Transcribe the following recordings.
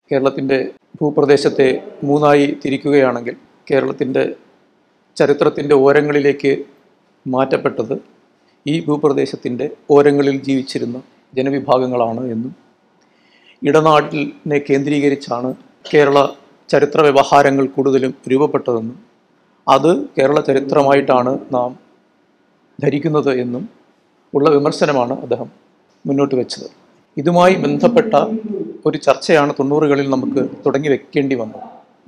കേരളത്തിൻ്റെ ഭൂപ്രദേശത്തെ മൂന്നായി തിരിക്കുകയാണെങ്കിൽ കേരളത്തിൻ്റെ ചരിത്രത്തിൻ്റെ ഓരങ്ങളിലേക്ക് മാറ്റപ്പെട്ടത് ഈ ഭൂപ്രദേശത്തിൻ്റെ ഓരങ്ങളിൽ ജീവിച്ചിരുന്ന ജനവിഭാഗങ്ങളാണ് എന്നും ഇടനാടിനെ കേന്ദ്രീകരിച്ചാണ് കേരള ചരിത്ര വ്യവഹാരങ്ങൾ കൂടുതലും രൂപപ്പെട്ടതെന്നും അത് കേരള ചരിത്രമായിട്ടാണ് നാം ധരിക്കുന്നത് എന്നും ഉള്ള വിമർശനമാണ് അദ്ദേഹം മുന്നോട്ട് വെച്ചത് ഇതുമായി ബന്ധപ്പെട്ട ഒരു ചർച്ചയാണ് തൊണ്ണൂറുകളിൽ നമുക്ക് തുടങ്ങി വെക്കേണ്ടി വന്നത്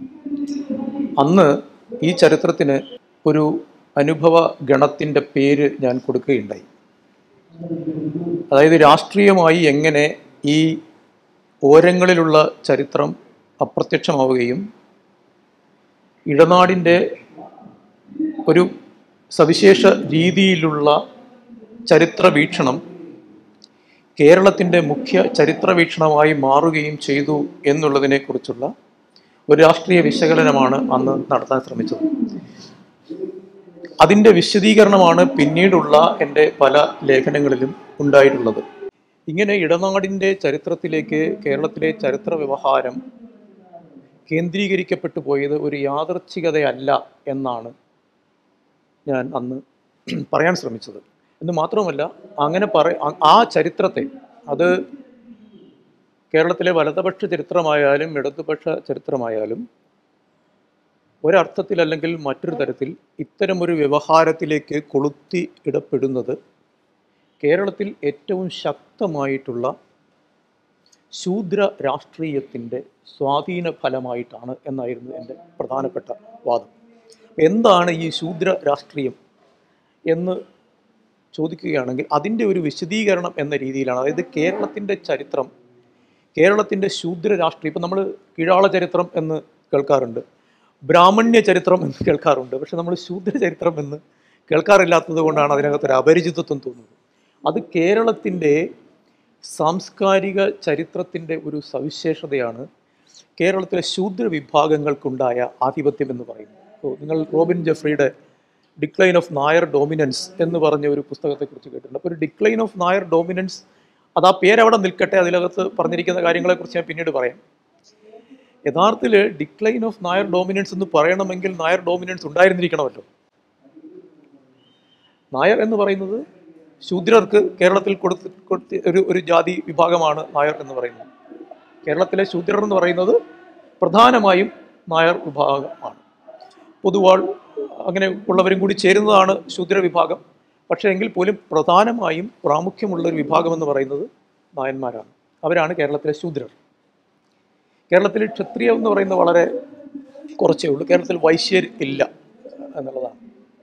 അന്ന് ഈ ചരിത്രത്തിന് ഒരു അനുഭവ ഗണത്തിൻ്റെ പേര് ഞാൻ കൊടുക്കുകയുണ്ടായി അതായത് രാഷ്ട്രീയമായി എങ്ങനെ ഈ ഓരങ്ങളിലുള്ള ചരിത്രം അപ്രത്യക്ഷമാവുകയും ഇടനാടിൻ്റെ ഒരു സവിശേഷ രീതിയിലുള്ള ചരിത്ര വീക്ഷണം കേരളത്തിൻ്റെ മുഖ്യ ചരിത്ര വീക്ഷണമായി മാറുകയും ചെയ്തു എന്നുള്ളതിനെക്കുറിച്ചുള്ള ഒരു രാഷ്ട്രീയ വിശകലനമാണ് അന്ന് നടത്താൻ ശ്രമിച്ചത് അതിൻ്റെ വിശദീകരണമാണ് പിന്നീടുള്ള എൻ്റെ പല ലേഖനങ്ങളിലും ഉണ്ടായിട്ടുള്ളത് ഇങ്ങനെ ഇടനാടിൻ്റെ ചരിത്രത്തിലേക്ക് കേരളത്തിലെ ചരിത്ര വ്യവഹാരം കേന്ദ്രീകരിക്കപ്പെട്ടു പോയത് ഒരു യാദർച്ഛികതയല്ല എന്നാണ് ഞാൻ അന്ന് പറയാൻ ശ്രമിച്ചത് എന്ന് മാത്രമല്ല അങ്ങനെ പറ ആ ചരിത്രത്തെ അത് കേരളത്തിലെ വലതുപക്ഷ ചരിത്രമായാലും ഇടതുപക്ഷ ചരിത്രമായാലും ഒരർത്ഥത്തിൽ അല്ലെങ്കിൽ മറ്റൊരു തരത്തിൽ ഇത്തരമൊരു വ്യവഹാരത്തിലേക്ക് കൊളുത്തി ഇടപെടുന്നത് കേരളത്തിൽ ഏറ്റവും ശക്തമായിട്ടുള്ള ശൂദ്ര രാഷ്ട്രീയത്തിൻ്റെ സ്വാധീന ഫലമായിട്ടാണ് എന്നായിരുന്നു എൻ്റെ പ്രധാനപ്പെട്ട വാദം എന്താണ് ഈ ശൂദ്ര രാഷ്ട്രീയം എന്ന് ചോദിക്കുകയാണെങ്കിൽ അതിൻ്റെ ഒരു വിശദീകരണം എന്ന രീതിയിലാണ് അതായത് കേരളത്തിൻ്റെ ചരിത്രം കേരളത്തിൻ്റെ ശൂദ്ര രാഷ്ട്രീയം ഇപ്പം നമ്മൾ കീഴാള ചരിത്രം എന്ന് കേൾക്കാറുണ്ട് ബ്രാഹ്മണ്യ ചരിത്രം എന്ന് കേൾക്കാറുണ്ട് പക്ഷെ നമ്മൾ ശൂദ്ര ചരിത്രം എന്ന് കേൾക്കാറില്ലാത്തത് കൊണ്ടാണ് അതിനകത്തൊരു അപരിചിതത്വം തോന്നുന്നത് അത് കേരളത്തിൻ്റെ സാംസ്കാരിക ചരിത്രത്തിൻ്റെ ഒരു സവിശേഷതയാണ് കേരളത്തിലെ ശൂദ്ര വിഭാഗങ്ങൾക്കുണ്ടായ ആധിപത്യം എന്ന് പറയുന്നത് അപ്പോൾ നിങ്ങൾ റോബിൻ ജെഫ്രിയുടെ ഡിക്ലൈൻ ഓഫ് നായർ ഡോമിനൻസ് എന്ന് പറഞ്ഞ ഒരു പുസ്തകത്തെക്കുറിച്ച് കേട്ടിട്ടുണ്ട് അപ്പോൾ ഒരു ഡിക്ലൈൻ ഓഫ് നായർ ഡോമിനൻസ് അത് ആ പേരവിടെ നിൽക്കട്ടെ അതിനകത്ത് പറഞ്ഞിരിക്കുന്ന കാര്യങ്ങളെക്കുറിച്ച് ഞാൻ പിന്നീട് പറയാം യഥാർത്ഥത്തിൽ ഡിക്ലൈൻ ഓഫ് നായർ ഡോമിനൻസ് എന്ന് പറയണമെങ്കിൽ നായർ ഡോമിനൻസ് ഉണ്ടായിരുന്നിരിക്കണമല്ലോ നായർ എന്ന് പറയുന്നത് ശൂദ്രർക്ക് കേരളത്തിൽ കൊടുത്ത് കൊടുത്ത് ഒരു ഒരു ജാതി വിഭാഗമാണ് നായർ എന്ന് പറയുന്നത് കേരളത്തിലെ ശൂദ്രർ എന്ന് പറയുന്നത് പ്രധാനമായും നായർ വിഭാഗമാണ് പൊതുവാൾ അങ്ങനെ ഉള്ളവരും കൂടി ചേരുന്നതാണ് ശൂദ്ര വിഭാഗം പക്ഷേ എങ്കിൽ പോലും പ്രധാനമായും പ്രാമുഖ്യമുള്ള ഒരു വിഭാഗം എന്ന് പറയുന്നത് നായന്മാരാണ് അവരാണ് കേരളത്തിലെ ശൂദ്രർ കേരളത്തിൽ ക്ഷത്രിയ എന്ന് പറയുന്നത് വളരെ കുറച്ചേ ഉള്ളൂ കേരളത്തിൽ വൈശ്യർ ഇല്ല എന്നുള്ളതാണ്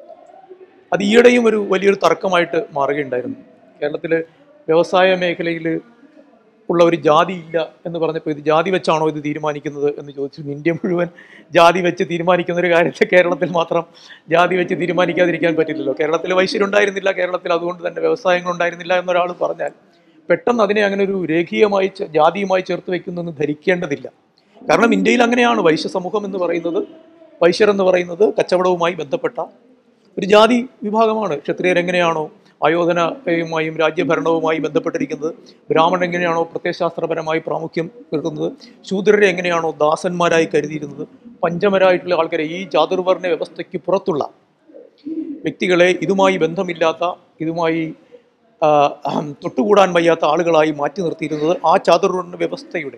അത് ഈയിടെയും ഒരു വലിയൊരു തർക്കമായിട്ട് മാറുകയുണ്ടായിരുന്നു കേരളത്തിൽ വ്യവസായ മേഖലയിൽ ഉള്ള ഒരു ജാതി ഇല്ല എന്ന് പറഞ്ഞപ്പോൾ ഇത് ജാതി വെച്ചാണോ ഇത് തീരുമാനിക്കുന്നത് എന്ന് ചോദിച്ചു ഇന്ത്യ മുഴുവൻ ജാതി വെച്ച് തീരുമാനിക്കുന്ന ഒരു കാര്യത്തെ കേരളത്തിൽ മാത്രം ജാതി വെച്ച് തീരുമാനിക്കാതിരിക്കാൻ പറ്റില്ലല്ലോ കേരളത്തിൽ വൈശ്യരുണ്ടായിരുന്നില്ല കേരളത്തിൽ അതുകൊണ്ട് തന്നെ വ്യവസായങ്ങൾ ഉണ്ടായിരുന്നില്ല എന്നൊരാൾ പറഞ്ഞാൽ പെട്ടെന്ന് അതിനെ അങ്ങനെ ഒരു രേഖീയമായി ചെ- ജാതിയുമായി ചേർത്ത് വെക്കുന്നെന്ന് ധരിക്കേണ്ടതില്ല കാരണം ഇന്ത്യയിൽ അങ്ങനെയാണ് വൈശ്യ സമൂഹം എന്ന് പറയുന്നത് വൈശ്യർ എന്ന് പറയുന്നത് കച്ചവടവുമായി ബന്ധപ്പെട്ട ഒരു ജാതി വിഭാഗമാണ് ക്ഷത്രിയർ എങ്ങനെയാണോ ആയോധനയുമായും രാജ്യഭരണവുമായി ബന്ധപ്പെട്ടിരിക്കുന്നത് ബ്രാഹ്മണൻ എങ്ങനെയാണോ പ്രത്യയശാസ്ത്രപരമായി പ്രാമുഖ്യം എടുക്കുന്നത് ശൂദ്രരെ എങ്ങനെയാണോ ദാസന്മാരായി കരുതിയിരുന്നത് പഞ്ചമരായിട്ടുള്ള ആൾക്കാരെ ഈ ചാതുർവർണ്ണ വ്യവസ്ഥയ്ക്ക് പുറത്തുള്ള വ്യക്തികളെ ഇതുമായി ബന്ധമില്ലാത്ത ഇതുമായി ആ, അഹം, തൊട്ടുകൂടാൻ വയ്യാത്ത ആളുകളായി മാറ്റി നിർത്തിയിരുന്നത് ആ ചാതുർവർണ്ണ വ്യവസ്ഥയുടെ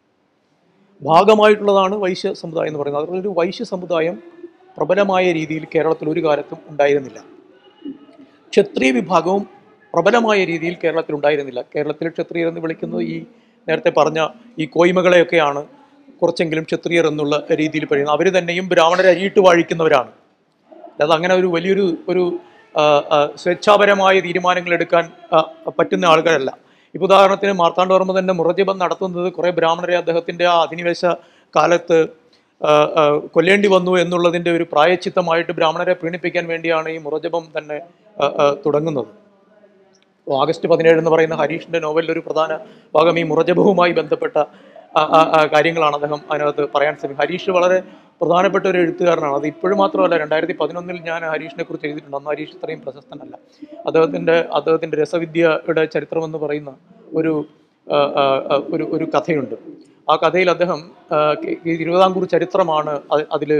ഭാഗമായിട്ടുള്ളതാണ് വൈശ്യ സമുദായം എന്ന് പറയുന്നത് അതുപോലെ ഒരു വൈശ്യ സമുദായം പ്രബലമായ രീതിയിൽ കേരളത്തിൽ ഒരു കാലത്തും ഉണ്ടായിരുന്നില്ല ക്ഷത്രിയ വിഭാഗവും പ്രബലമായ രീതിയിൽ കേരളത്തിൽ ഉണ്ടായിരുന്നില്ല കേരളത്തിൽ ക്ഷത്രിയർ എന്ന് വിളിക്കുന്നത് ഈ നേരത്തെ പറഞ്ഞ ഈ കോയ്മകളെയൊക്കെയാണ് കുറച്ചെങ്കിലും ക്ഷത്രിയർ എന്നുള്ള രീതിയിൽ പറയുന്നത് അവർ തന്നെയും ബ്രാഹ്മണരെ അരിയിട്ട് വാഴിക്കുന്നവരാണ് അല്ലാതെ അങ്ങനെ ഒരു വലിയൊരു ഒരു ആ, ആ, സ്വേച്ഛാപരമായ തീരുമാനങ്ങൾ എടുക്കാൻ ആ, പറ്റുന്ന ആൾക്കാരല്ല ഇപ്പോൾ ഉദാഹരണത്തിന് മാർത്താണ്ഡവർമ്മ തന്നെ മുറജപം നടത്തുന്നത് കുറേ ബ്രാഹ്മണരെ അദ്ദേഹത്തിൻ്റെ ആ അധിനിവേശ കാലത്ത് ആ, ആ, കൊല്ലേണ്ടി വന്നു എന്നുള്ളതിൻ്റെ ഒരു പ്രായച്ചിത്തമായിട്ട് ബ്രാഹ്മണരെ പ്രീണിപ്പിക്കാൻ വേണ്ടിയാണ് ഈ മുറജപം തന്നെ ആ, ആ, തുടങ്ങുന്നത് അപ്പോൾ ആഗസ്റ്റ് പതിനേഴ് എന്ന് പറയുന്ന ഹരീഷിൻ്റെ നോവലിൽ ഒരു പ്രധാന ഭാഗം ഈ മുറജപവുമായി ബന്ധപ്പെട്ട ആ, ആ, ആ, കാര്യങ്ങളാണ് അദ്ദേഹം അതിനകത്ത് പറയാൻ ശ്രമിക്കുന്നത് ഹരീഷ് വളരെ പ്രധാനപ്പെട്ട ഒരു എഴുത്തുകാരനാണ് അത് ഇപ്പോഴും മാത്രമല്ല രണ്ടായിരത്തി പതിനൊന്നിൽ ഞാൻ ഹരീഷിനെ കുറിച്ച് എഴുതിയിട്ടുണ്ട് അന്ന് ഹരീഷ് ഇത്രയും പ്രശസ്തനല്ല അദ്ദേഹത്തിൻ്റെ അദ്ദേഹത്തിൻ്റെ രസവിദ്യയുടെ ചരിത്രം എന്ന് പറയുന്ന ഒരു ആ, ആ, ആ, ഒരു ഒരു കഥയുണ്ട് ആ കഥയിൽ അദ്ദേഹം ആ, കെ- ഈ തിരുവിതാംകൂർ ചരിത്രമാണ് അതിൽ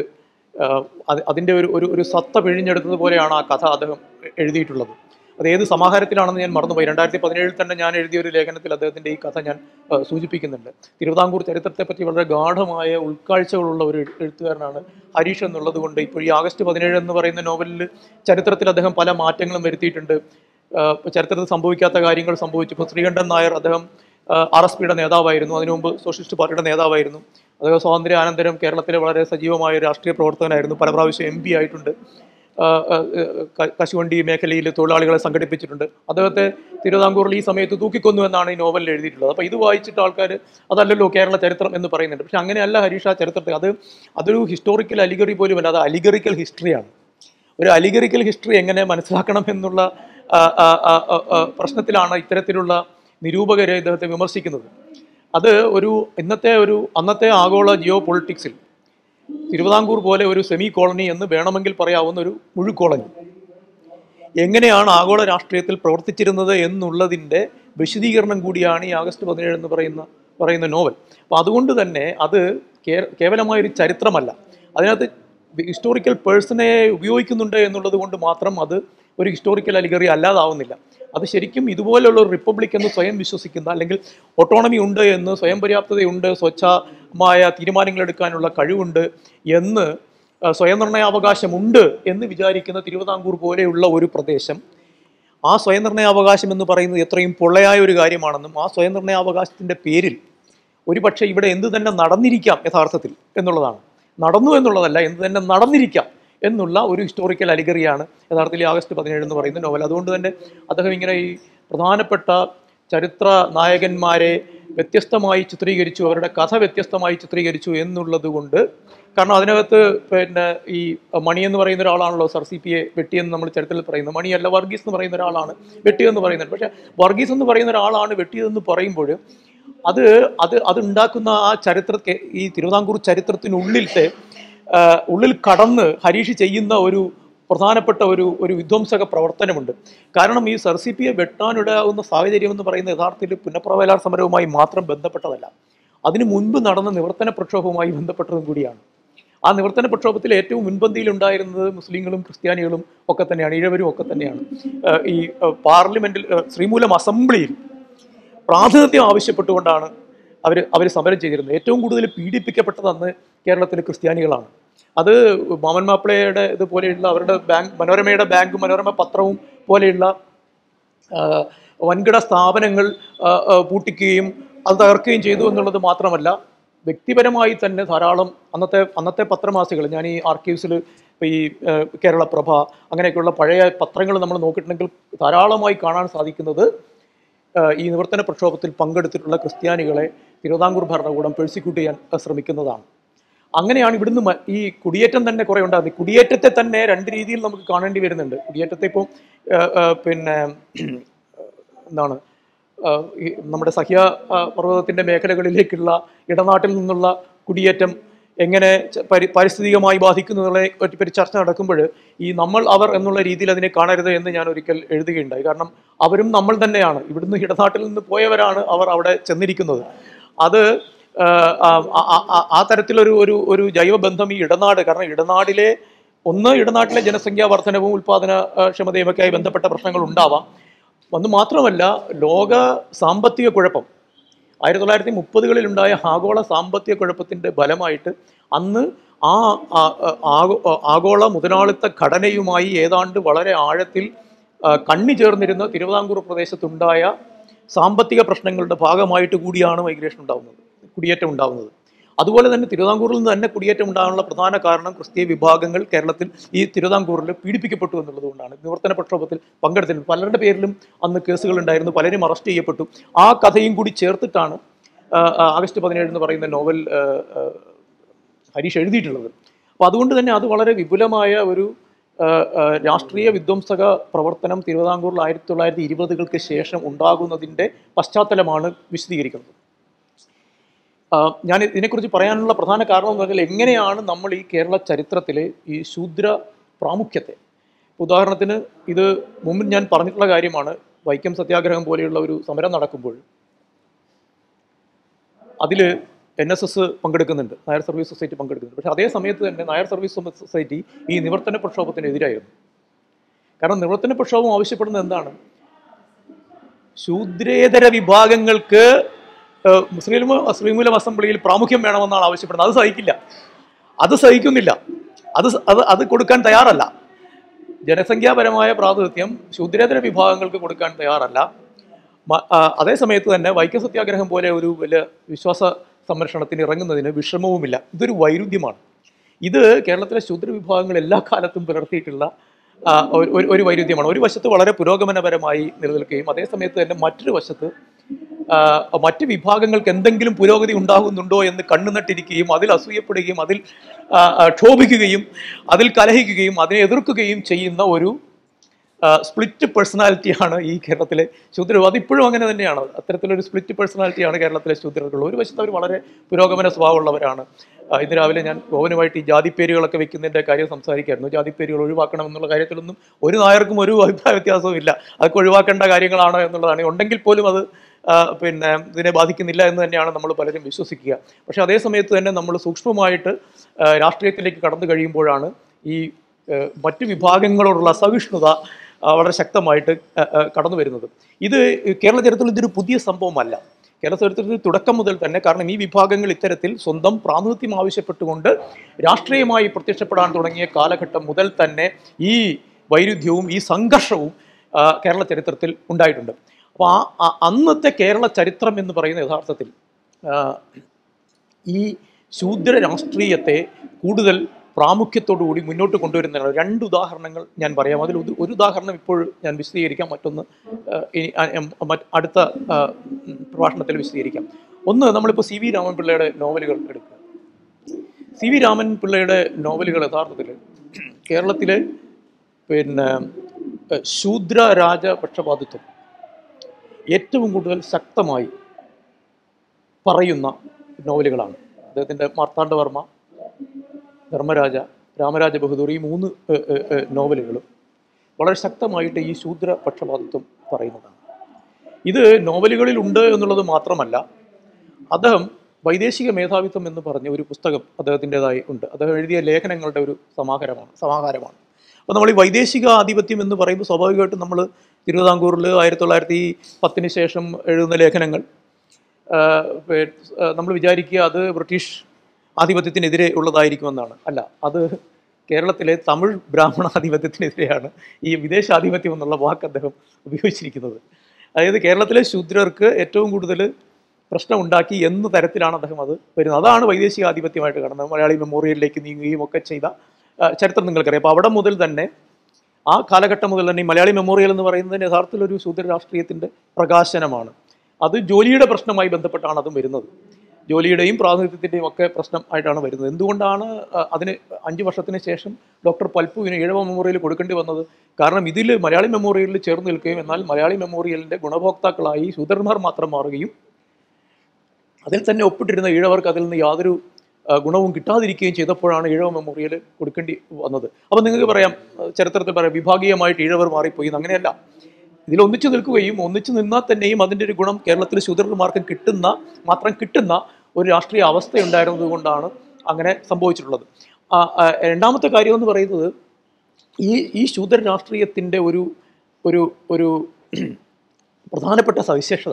അതിൻ്റെ ഒരു ഒരു ഒരു സത്ത പിഴിഞ്ഞെടുത്തത് പോലെയാണ് ആ കഥ അദ്ദേഹം എ- എഴുതിയിട്ടുള്ളത് അത് ഏത് സമാഹാരത്തിലാണെന്ന് ഞാൻ മറന്നുപോയി രണ്ടായിരത്തി പതിനേഴിൽ തന്നെ ഞാൻ എഴുതിയ ഒരു ലേഖനത്തിൽ അദ്ദേഹത്തിൻ്റെ ഈ കഥ ഞാൻ ആ, സൂചിപ്പിക്കുന്നുണ്ട് തിരുവിതാംകൂർ ചരിത്രത്തെപ്പറ്റി വളരെ ഗാഠമായ ഉൾക്കാഴ്ചകളുള്ള ഒരു എഴു- എഴുത്തുകാരനാണ് ഹരീഷ് എന്നുള്ളത് കൊണ്ട് ഇപ്പോൾ ഈ ആഗസ്റ്റ് പതിനേഴ് എന്ന് പറയുന്ന നോവലിൽ ചരിത്രത്തിൽ അദ്ദേഹം പല മാറ്റങ്ങളും വരുത്തിയിട്ടുണ്ട് ആ, ചരിത്രത്തിൽ സംഭവിക്കാത്ത കാര്യങ്ങൾ സംഭവിച്ചു ഇപ്പോൾ ശ്രീകണ്ഠൻ നായർ അദ്ദേഹം ആർ എസ് പിയുടെ നേതാവായിരുന്നു അതിനു മുമ്പ് സോഷ്യലിസ്റ്റ് പാർട്ടിയുടെ നേതാവായിരുന്നു അദ്ദേഹം സ്വാതന്ത്ര്യാനന്തരം കേരളത്തിലെ വളരെ സജീവമായ ഒരു രാഷ്ട്രീയ പ്രവർത്തകനായിരുന്നു പല പ്രാവശ്യം എം പി ആയിട്ടുണ്ട് ആ, ആ, ക- കശുവണ്ടി മേഖലയിൽ തൊഴിലാളികളെ സംഘടിപ്പിച്ചിട്ടുണ്ട് അദ്ദേഹത്തെ തിരുവിതാംകൂറിൽ ഈ സമയത്ത് തൂക്കിക്കൊന്നു എന്നാണ് ഈ നോവലിൽ എഴുതിയിട്ടുള്ളത് അപ്പോൾ ഇത് വായിച്ചിട്ട് ആൾക്കാർ അതല്ലല്ലോ കേരള ചരിത്രം എന്ന് പറയുന്നുണ്ട് പക്ഷെ അങ്ങനെയല്ല ഹരീഷ് ആ ചരിത്രത്തെ അത് അതൊരു ഹിസ്റ്റോറിക്കൽ അലിഗറി പോലുമല്ല അത് അലിഗറിക്കൽ ഹിസ്റ്ററിയാണ് ഒരു അലിഗറിക്കൽ ഹിസ്റ്ററി എങ്ങനെ മനസ്സിലാക്കണം എന്നുള്ള ആ, ആ, ആ, ആ, ആ, പ്രശ്നത്തിലാണ് ഇത്തരത്തിലുള്ള നിരൂപകരെ ഇദ്ദേഹത്തെ വിമർശിക്കുന്നത് അത് ഒരു ഇന്നത്തെ ഒരു അന്നത്തെ ആഗോള ജിയോ പൊളിറ്റിക്സിൽ തിരുവിതാംകൂർ പോലെ ഒരു സെമി കോളനി എന്ന് വേണമെങ്കിൽ പറയാവുന്ന ഒരു മുഴു കോളനി എങ്ങനെയാണ് ആഗോള രാഷ്ട്രീയത്തിൽ പ്രവർത്തിച്ചിരുന്നത് എന്നുള്ളതിൻ്റെ വിശദീകരണം കൂടിയാണ് ഈ ആഗസ്റ്റ് പതിനേഴ് എന്ന് പറയുന്ന പറയുന്ന നോവൽ അപ്പോൾ അതുകൊണ്ട് തന്നെ അത് കേ- കേവലമായൊരു ചരിത്രമല്ല അതിനകത്ത് ഹിസ്റ്റോറിക്കൽ പേഴ്സണെ ഉപയോഗിക്കുന്നുണ്ട് എന്നുള്ളത് കൊണ്ട് മാത്രം അത് ഒരു ഹിസ്റ്റോറിക്കൽ അലിഗറി അല്ലാതാവുന്നില്ല അത് ശരിക്കും ഇതുപോലുള്ള ഒരു റിപ്പബ്ലിക് എന്ന് സ്വയം വിശ്വസിക്കുന്ന അല്ലെങ്കിൽ ഓട്ടോണമി ഉണ്ട് എന്ന് സ്വയം പര്യാപ്തതയുണ്ട് സ്വച്ഛമായ തീരുമാനങ്ങൾ എടുക്കാനുള്ള കഴിവുണ്ട് എന്ന് ആ, സ്വയം നിർണയാവകാശമുണ്ട് എന്ന് വിചാരിക്കുന്ന തിരുവിതാംകൂർ പോലെയുള്ള ഒരു പ്രദേശം ആ സ്വയം നിർണയാവകാശം എന്ന് പറയുന്നത് എത്രയും പൊള്ളയായ ഒരു കാര്യമാണെന്നും ആ സ്വയം നിർണയാവകാശത്തിൻ്റെ പേരിൽ ഒരുപക്ഷെ ഇവിടെ എന്ത് തന്നെ നടന്നിരിക്കാം യഥാർത്ഥത്തിൽ എന്നുള്ളതാണ് നടന്നു എന്നുള്ളതല്ല എന്ത് തന്നെ നടന്നിരിക്കാം എന്നുള്ള ഒരു ഹിസ്റ്റോറിക്കൽ അലിഗറിയാണ് യഥാർത്ഥത്തിൽ ഈ ആഗസ്റ്റ് പതിനേഴ് എന്ന് പറയുന്ന നോവൽ അതുകൊണ്ട് തന്നെ അദ്ദേഹം ഇങ്ങനെ ഈ പ്രധാനപ്പെട്ട ചരിത്ര നായകന്മാരെ വ്യത്യസ്തമായി ചിത്രീകരിച്ചു അവരുടെ കഥ വ്യത്യസ്തമായി ചിത്രീകരിച്ചു എന്നുള്ളത് കൊണ്ട് കാരണം അതിനകത്ത് പിന്നെ ഈ മണി എന്ന് പറയുന്ന ഒരാളാണല്ലോ സർ സി പി എ വെട്ടിയെന്ന് നമ്മൾ ചരിത്രത്തിൽ പറയുന്നത് മണിയല്ല വർഗീസ് എന്ന് പറയുന്ന ഒരാളാണ് വെട്ടിയെന്ന് പറയുന്നത് പക്ഷേ വർഗീസ് എന്ന് പറയുന്ന ഒരാളാണ് വെട്ടിയതെന്ന് പറയുമ്പോൾ അത് അത് അത് ഉണ്ടാക്കുന്ന ആ ചരിത്ര ഈ തിരുവിതാംകൂർ ചരിത്രത്തിനുള്ളിലത്തെ ആ, ഉള്ളിൽ കടന്ന് ഹരീഷ് ചെയ്യുന്ന ഒരു പ്രധാനപ്പെട്ട ഒരു ഒരു വിധ്വംസക പ്രവർത്തനമുണ്ട് കാരണം ഈ സർ സി പിയെ വെട്ടാനിടയാകുന്ന സാഹചര്യം എന്ന് പറയുന്നത് യഥാർത്ഥത്തിൽ പുനഃപ്രവേലാർ സമരവുമായി മാത്രം ബന്ധപ്പെട്ടതല്ല അതിനു മുൻപ് നടന്ന നിവർത്തന പ്രക്ഷോഭവുമായി ബന്ധപ്പെട്ടതും കൂടിയാണ് ആ നിവർത്തന പ്രക്ഷോഭത്തിൽ ഏറ്റവും മുൻപന്തിയിൽ ഉണ്ടായിരുന്നത് മുസ്ലിങ്ങളും ക്രിസ്ത്യാനികളും ഒക്കെ തന്നെയാണ് ഇഴവരും ഒക്കെ തന്നെയാണ് ആ, ഈ ആ, പാർലമെന്റിൽ ആ, ശ്രീമൂലം അസംബ്ലിയിൽ പ്രാതിനിധ്യം ആവശ്യപ്പെട്ടുകൊണ്ടാണ് അവർ അവർ സമരം ചെയ്തിരുന്നത് ഏറ്റവും കൂടുതൽ പീഡിപ്പിക്കപ്പെട്ടത് അന്ന് കേരളത്തിലെ ക്രിസ്ത്യാനികളാണ് അത് മാമൻ മാപ്പിളയുടെ ഇതുപോലെയുള്ള അവരുടെ ബാങ്ക് മനോരമയുടെ ബാങ്ക് മനോരമ പത്രവും പോലെയുള്ള ആ, വൻകിട സ്ഥാപനങ്ങൾ ആ, ആ, പൂട്ടിക്കുകയും അത് തകർക്കുകയും ചെയ്തു എന്നുള്ളത് മാത്രമല്ല വ്യക്തിപരമായി തന്നെ ധാരാളം അന്നത്തെ അന്നത്തെ പത്രമാസികൾ ഞാൻ ഈ ആർക്കീവ്സിൽ ഇപ്പോൾ ഈ ആ, കേരളപ്രഭ അങ്ങനെയൊക്കെയുള്ള പഴയ പത്രങ്ങൾ നമ്മൾ നോക്കിയിട്ടുണ്ടെങ്കിൽ ധാരാളമായി കാണാൻ സാധിക്കുന്നത് ആ, ഈ നിവർത്തന പ്രക്ഷോഭത്തിൽ പങ്കെടുത്തിട്ടുള്ള ക്രിസ്ത്യാനികളെ തിരുവിതാംകൂർ ഭരണകൂടം പെഴ്സിക്യൂട്ട് ചെയ്യാൻ ആ, ശ്രമിക്കുന്നതാണ് അങ്ങനെയാണ് ഇവിടുന്ന് മ- ഈ കുടിയേറ്റം തന്നെ കുറേ ഉണ്ടാകുന്നത് കുടിയേറ്റത്തെ തന്നെ രണ്ട് രീതിയിൽ നമുക്ക് കാണേണ്ടി വരുന്നുണ്ട് കുടിയേറ്റത്തെ ഇപ്പോൾ പിന്നെ എന്താണ് ആ, ഈ നമ്മുടെ സഹ്യ ആ, പർവ്വതത്തിൻ്റെ മേഖലകളിലേക്കുള്ള ഇടനാട്ടിൽ നിന്നുള്ള കുടിയേറ്റം എങ്ങനെ ച- പരി പാരിസ്ഥിതികമായി ബാധിക്കുന്നതിനെ പറ്റി ചർച്ച നടക്കുമ്പോൾ ഈ നമ്മൾ അവർ എന്നുള്ള രീതിയിൽ അതിനെ കാണരുത് എന്ന് ഞാൻ ഒരിക്കൽ എഴുതുകയുണ്ടായി കാരണം അവരും നമ്മൾ തന്നെയാണ് ഇവിടുന്ന് ഇടനാട്ടിൽ നിന്ന് പോയവരാണ് അവർ അവിടെ ചെന്നിരിക്കുന്നത് അത് ആ, ആ, ആ, ആ- ആ തരത്തിലൊരു ഒരു ഒരു ജൈവബന്ധം ഈ ഇടനാട് കാരണം ഇടനാടിലെ ഒന്ന് ഇടനാട്ടിലെ ജനസംഖ്യാ വർധനവും ഉൽപാദന ആ, ക്ഷമതയുമൊക്കെ ആയി ബന്ധപ്പെട്ട പ്രശ്നങ്ങൾ ഉണ്ടാവാം ഒന്ന് മാത്രമല്ല ലോക സാമ്പത്തിക കുഴപ്പം ആയിരത്തി തൊള്ളായിരത്തി മുപ്പതുകളിൽ ഉണ്ടായ ആഗോള സാമ്പത്തിക കുഴപ്പത്തിൻ്റെ ഫലമായിട്ട് അന്ന് ആ ആ- ആ- ആഗോ- ആഗോള മുതലാളിത്ത ഘടനയുമായി ഏതാണ്ട് വളരെ ആഴത്തിൽ ആ, കണ്ണി ചേർന്നിരുന്ന തിരുവിതാംകൂർ പ്രദേശത്തുണ്ടായ സാമ്പത്തിക പ്രശ്നങ്ങളുടെ ഭാഗമായിട്ട് കൂടിയാണ് മൈഗ്രേഷൻ ഉണ്ടാകുന്നത് കുടിയേറ്റം ഉണ്ടാകുന്നത് അതുപോലെ തന്നെ തിരുവിതാംകൂറിൽ നിന്ന് തന്നെ കുടിയേറ്റം ഉണ്ടാകാനുള്ള പ്രധാന കാരണം ക്രിസ്തീയ വിഭാഗങ്ങൾ കേരളത്തിൽ ഈ തിരുവിതാംകൂറിൽ പീഡിപ്പിക്കപ്പെട്ടു എന്നുള്ളത് കൊണ്ടാണ് നിവർത്തന പ്രക്ഷോഭത്തിൽ പങ്കെടുത്തിരുന്നത് പലരുടെ പേരിലും അന്ന് കേസുകൾ ഉണ്ടായിരുന്നു പലരും അറസ്റ്റ് ചെയ്യപ്പെട്ടു ആ കഥയും കൂടി ചേർത്തിട്ടാണ് ആ, ആ, ആഗസ്റ്റ് പതിനേഴ് എന്ന് പറയുന്ന നോവൽ ആ, ആ, ഹരീഷ് എഴുതിയിട്ടുള്ളത് അപ്പോൾ അതുകൊണ്ട് തന്നെ അത് വളരെ വിപുലമായ ഒരു ആ, ആ, രാഷ്ട്രീയ വിധ്വംസക പ്രവർത്തനം തിരുവിതാംകൂറിൽ ആയിരത്തി തൊള്ളായിരത്തി ഇരുപതുകൾക്ക് ശേഷം ഉണ്ടാകുന്നതിൻ്റെ പശ്ചാത്തലമാണ് വിശദീകരിക്കുന്നത് ആ, ഞാൻ ഇതിനെക്കുറിച്ച് പറയാനുള്ള പ്രധാന കാരണം എന്ന് പറഞ്ഞാൽ എങ്ങനെയാണ് നമ്മൾ ഈ കേരള ചരിത്രത്തിലെ ഈ ശൂദ്ര പ്രാമുഖ്യത്തെ ഉദാഹരണത്തിന് ഇത് മുമ്പ് ഞാൻ പറഞ്ഞിട്ടുള്ള കാര്യമാണ് വൈക്കം സത്യാഗ്രഹം പോലെയുള്ള ഒരു സമരം നടക്കുമ്പോൾ അതിൽ എൻ എസ് എസ് പങ്കെടുക്കുന്നുണ്ട് നായർ സർവീസ് സൊസൈറ്റി പങ്കെടുക്കുന്നുണ്ട് പക്ഷേ അതേ സമയത്ത് തന്നെ നായർ സർവീസ് സൊസൈറ്റി ഈ നിവർത്തന പ്രക്ഷോഭത്തിനെതിരായിരുന്നു കാരണം നിവർത്തന പ്രക്ഷോഭം ആവശ്യപ്പെടുന്നത് എന്താണ് ശൂദ്രേതര വിഭാഗങ്ങൾക്ക് ഏഹ്, മുസ്ലിം ശ്രീമൂലം അസംബ്ലിയിൽ പ്രാമുഖ്യം വേണമെന്നാണ് ആവശ്യപ്പെടുന്നത് അത് സഹിക്കില്ല അത് സഹിക്കുന്നില്ല അത് സ- അത് അത് കൊടുക്കാൻ തയ്യാറല്ല ജനസംഖ്യാപരമായ പ്രാതിനിധ്യം ശൂദ്രേതര വിഭാഗങ്ങൾക്ക് കൊടുക്കാൻ തയ്യാറല്ല മ- ആ, അതേ സമയത്ത് തന്നെ വൈക്കം സത്യാഗ്രഹം പോലെ ഒരു വലിയ വിശ്വാസ സംരക്ഷണത്തിന് ഇറങ്ങുന്നതിന് വിഷമവുമില്ല ഇതൊരു വൈരുദ്ധ്യമാണ് ഇത് കേരളത്തിലെ ശൂദ്ര വിഭാഗങ്ങൾ എല്ലാ കാലത്തും പുലർത്തിയിട്ടുള്ള ആ, ഒരു- ഒരു- ഒരു വൈരുദ്ധ്യമാണ് ഒരു വശത്ത് വളരെ പുരോഗമനപരമായി നിലനിൽക്കുകയും അതേ സമയത്ത് തന്നെ മറ്റൊരു വശത്ത് ആ, മറ്റ് വിഭാഗങ്ങൾക്ക് എന്തെങ്കിലും പുരോഗതി ഉണ്ടാകുന്നുണ്ടോ എന്ന് കണ്ണുനട്ടിരിക്കുകയും അതിൽ അസൂയപ്പെടുകയും അതിൽ ആ, ആ, ക്ഷോഭിക്കുകയും അതിൽ കലഹിക്കുകയും അതിനെ എതിർക്കുകയും ചെയ്യുന്ന ഒരു സ്പ്ലിറ്റ് പേഴ്സണാലിറ്റിയാണ് ഈ കേരളത്തിലെ ശൂദ്രർ അതിപ്പോഴും അങ്ങനെ തന്നെയാണ് അത്തരത്തിലൊരു സ്പ്ലിറ്റ് പേഴ്സണാലിറ്റിയാണ് കേരളത്തിലെ ശൂദ്രர்கள் ഒരു വശത്ത് അവർ വളരെ പുരോഗമന സ്വഭാവമുള്ളവരാണ് ആ, ഇന്ന് രാവിലെ ഞാൻ ഗോവനുമായിട്ട് ഈ ജാതിപ്പേരുകളൊക്കെ വെക്കുന്നതിൻ്റെ കാര്യം സംസാരിക്കായിരുന്നു ജാതിപ്പേരുകൾ ഒഴിവാക്കണം എന്നുള്ള കാര്യത്തിലൊന്നും ഒരു നായർക്കും ഒരു അഭിപ്രായ വ്യത്യാസവും ഇല്ല അതൊക്കെ ഒഴിവാക്കേണ്ട കാര്യങ്ങളാണ് എന്നുള്ളതാണ് ഉണ്ടെങ്കിൽ പോലും അത് ആ, പിന്നെ ഇതിനെ ബാധിക്കുന്നില്ല എന്ന് തന്നെയാണ് നമ്മൾ പലരും വിശ്വസിക്കുക പക്ഷേ അതേ സമയത്ത് തന്നെ നമ്മൾ സൂക്ഷ്മമായിട്ട് ആ, രാഷ്ട്രീയത്തിലേക്ക് കടന്നു കഴിയുമ്പോഴാണ് ഈ ആ, മറ്റു വിഭാഗങ്ങളോടുള്ള സഹിഷ്ണുത ആ, വളരെ ശക്തമായിട്ട് ആ, ആ, കടന്നു വരുന്നത് ഇത് കേരള ചരിത്രത്തിൽ ഇതൊരു പുതിയ സംഭവമല്ല കേരള ചരിത്രത്തിൽ തുടക്കം മുതൽ തന്നെ കാരണം ഈ വിഭാഗങ്ങൾ ഇത്തരത്തിൽ സ്വന്തം പ്രാതിനിധ്യം ആവശ്യപ്പെട്ടുകൊണ്ട് രാഷ്ട്രീയമായി പ്രത്യക്ഷപ്പെടാൻ തുടങ്ങിയ കാലഘട്ടം മുതൽ തന്നെ ഈ വൈരുദ്ധ്യവും ഈ സംഘർഷവും ആ, കേരള ചരിത്രത്തിൽ ഉണ്ടായിട്ടുണ്ട് അപ്പോൾ ആ ആ- അന്നത്തെ കേരള ചരിത്രം എന്ന് പറയുന്ന യഥാർത്ഥത്തിൽ ആ, ഈ ശൂദ്ര രാഷ്ട്രീയത്തെ കൂടുതൽ പ്രാമുഖ്യത്തോടു കൂടി മുന്നോട്ട് കൊണ്ടുവരുന്നതാണ് രണ്ട് ഉദാഹരണങ്ങൾ ഞാൻ പറയാം അതിൽ ഒരു- ഒരു ഉദാഹരണം ഇപ്പോൾ ഞാൻ വിശദീകരിക്കാം മറ്റൊന്ന് ആ, ഇനി ആ- എം- മറ്റ് അടുത്ത ആ, ഉം, പ്രഭാഷണത്തിൽ വിശദീകരിക്കാം ഒന്ന് നമ്മളിപ്പോൾ സി വി രാമൻപിള്ളയുടെ നോവലുകൾ എടുക്കുക സി വി രാമൻ പിള്ളയുടെ നോവലുകൾ യഥാർത്ഥത്തിൽ കേരളത്തിലെ പിന്നെ ഏഹ്, ശൂദ്ര രാജപക്ഷപാതിത്വം ഏറ്റവും കൂടുതൽ ശക്തമായി പറയുന്ന നോവലുകളാണ് അദ്ദേഹത്തിൻ്റെ മാർത്താണ്ഡവർമ്മ ധർമ്മരാജ രാമരാജ ബഹദൂർ ഈ മൂന്ന് ഏഹ്, ഏഹ്, ഏഹ്, നോവലുകളും വളരെ ശക്തമായിട്ട് ഈ ശൂദ്ര പക്ഷപാതിത്വം പറയുന്നതാണ് ഇത് നോവലുകളിൽ ഉണ്ട് എന്നുള്ളത് മാത്രമല്ല അദ്ദേഹം വൈദേശിക മേധാവിത്വം എന്ന് പറഞ്ഞ ഒരു പുസ്തകം അദ്ദേഹത്തിൻ്റെതായി ഉണ്ട് അദ്ദേഹം എഴുതിയ ലേഖനങ്ങളുടെ ഒരു സമാഹാരമാണ് സമാഹാരമാണ് അപ്പോൾ നമ്മൾ ഈ വൈദേശിക ആധിപത്യം എന്ന് പറയുമ്പോൾ സ്വാഭാവികമായിട്ടും നമ്മൾ തിരുവിതാംകൂറിൽ ആയിരത്തി തൊള്ളായിരത്തി പത്തിന് ശേഷം എഴുതുന്ന ലേഖനങ്ങൾ നമ്മൾ വിചാരിക്കുക അത് ബ്രിട്ടീഷ് ആധിപത്യത്തിനെതിരെ ഉള്ളതായിരിക്കുമെന്നാണ് അല്ല അത് കേരളത്തിലെ തമിഴ് ബ്രാഹ്മണാധിപത്യത്തിനെതിരെയാണ് ഈ വിദേശാധിപത്യം എന്നുള്ള വാക്ക് അദ്ദേഹം ഉപയോഗിച്ചിരിക്കുന്നത് അതായത് കേരളത്തിലെ ശൂദ്രർക്ക് ഏറ്റവും കൂടുതൽ പ്രശ്നം ഉണ്ടാക്കി എന്ന തരത്തിലാണ് അദ്ദേഹം അത് വരുന്നത് അതാണ് വൈദേശിക ആധിപത്യമായിട്ട് കാണുന്നത് മലയാളി മെമ്മോറിയലിലേക്ക് നീങ്ങുകയും ഒക്കെ ചെയ്ത ആ, ചരിത്രം നിങ്ങൾക്കറിയാം അപ്പോൾ അവിടെ മുതൽ തന്നെ ആ കാലഘട്ടം മുതൽ തന്നെ ഈ മലയാളി മെമ്മോറിയൽ എന്ന് പറയുന്നത് യഥാർത്ഥത്തിൽ ഒരു ശൂദ്ര രാഷ്ട്രീയത്തിൻ്റെ പ്രകാശനമാണ് അത് ജോലിയുടെ പ്രശ്നമായി ബന്ധപ്പെട്ടാണ് അതും വരുന്നത് ജോലിയുടെയും പ്രാതിനിധ്യത്തിൻ്റെയും ഒക്കെ പ്രശ്നം ആയിട്ടാണ് വരുന്നത് എന്തുകൊണ്ടാണ് ആ, അതിന് അഞ്ച് വർഷത്തിന് ശേഷം ഡോക്ടർ പൽപ്പുവിന് ഈഴവ മെമ്മോറിയൽ കൊടുക്കേണ്ടി വന്നത് കാരണം ഇതിൽ മലയാളി മെമ്മോറിയലിൽ ചേർന്ന് നിൽക്കുകയും എന്നാൽ മലയാളി മെമ്മോറിയലിൻ്റെ ഗുണഭോക്താക്കളായി ശൂദ്രന്മാർ മാത്രം മാറുകയും അതിൽ തന്നെ ഒപ്പിട്ടിരുന്ന ഈഴവർക്ക് അതിൽ നിന്ന് യാതൊരു ആ, ഗുണവും കിട്ടാതിരിക്കുകയും ചെയ്തപ്പോഴാണ് ഈഴവ മെമ്മോറിയൽ കൊടുക്കേണ്ടി വന്നത് അപ്പോൾ നിങ്ങൾക്ക് പറയാം ആ, ചരിത്രത്തിൽ പറയാം വിഭാഗീയമായിട്ട് ഈഴവർ മാറിപ്പോയി എന്ന് അങ്ങനെയല്ല ഇതിൽ ഒന്നിച്ചു നിൽക്കുകയും ഒന്നിച്ചു നിന്നാൽ തന്നെയും അതിൻ്റെ ഒരു ഗുണം കേരളത്തിലെ ശൂദ്രന്മാർക്ക് കിട്ടുന്ന മാത്രം കിട്ടുന്ന ഒരു രാഷ്ട്രീയ അവസ്ഥ ഉണ്ടായിരുന്നത് കൊണ്ടാണ് അങ്ങനെ സംഭവിച്ചിട്ടുള്ളത് ആ, ആ, രണ്ടാമത്തെ കാര്യം എന്ന് പറയുന്നത് ഈ ഈ ശൂദ്ര രാഷ്ട്രീയത്തിൻ്റെ ഒരു ഒരു ഒരു പ്രധാനപ്പെട്ട സവിശേഷത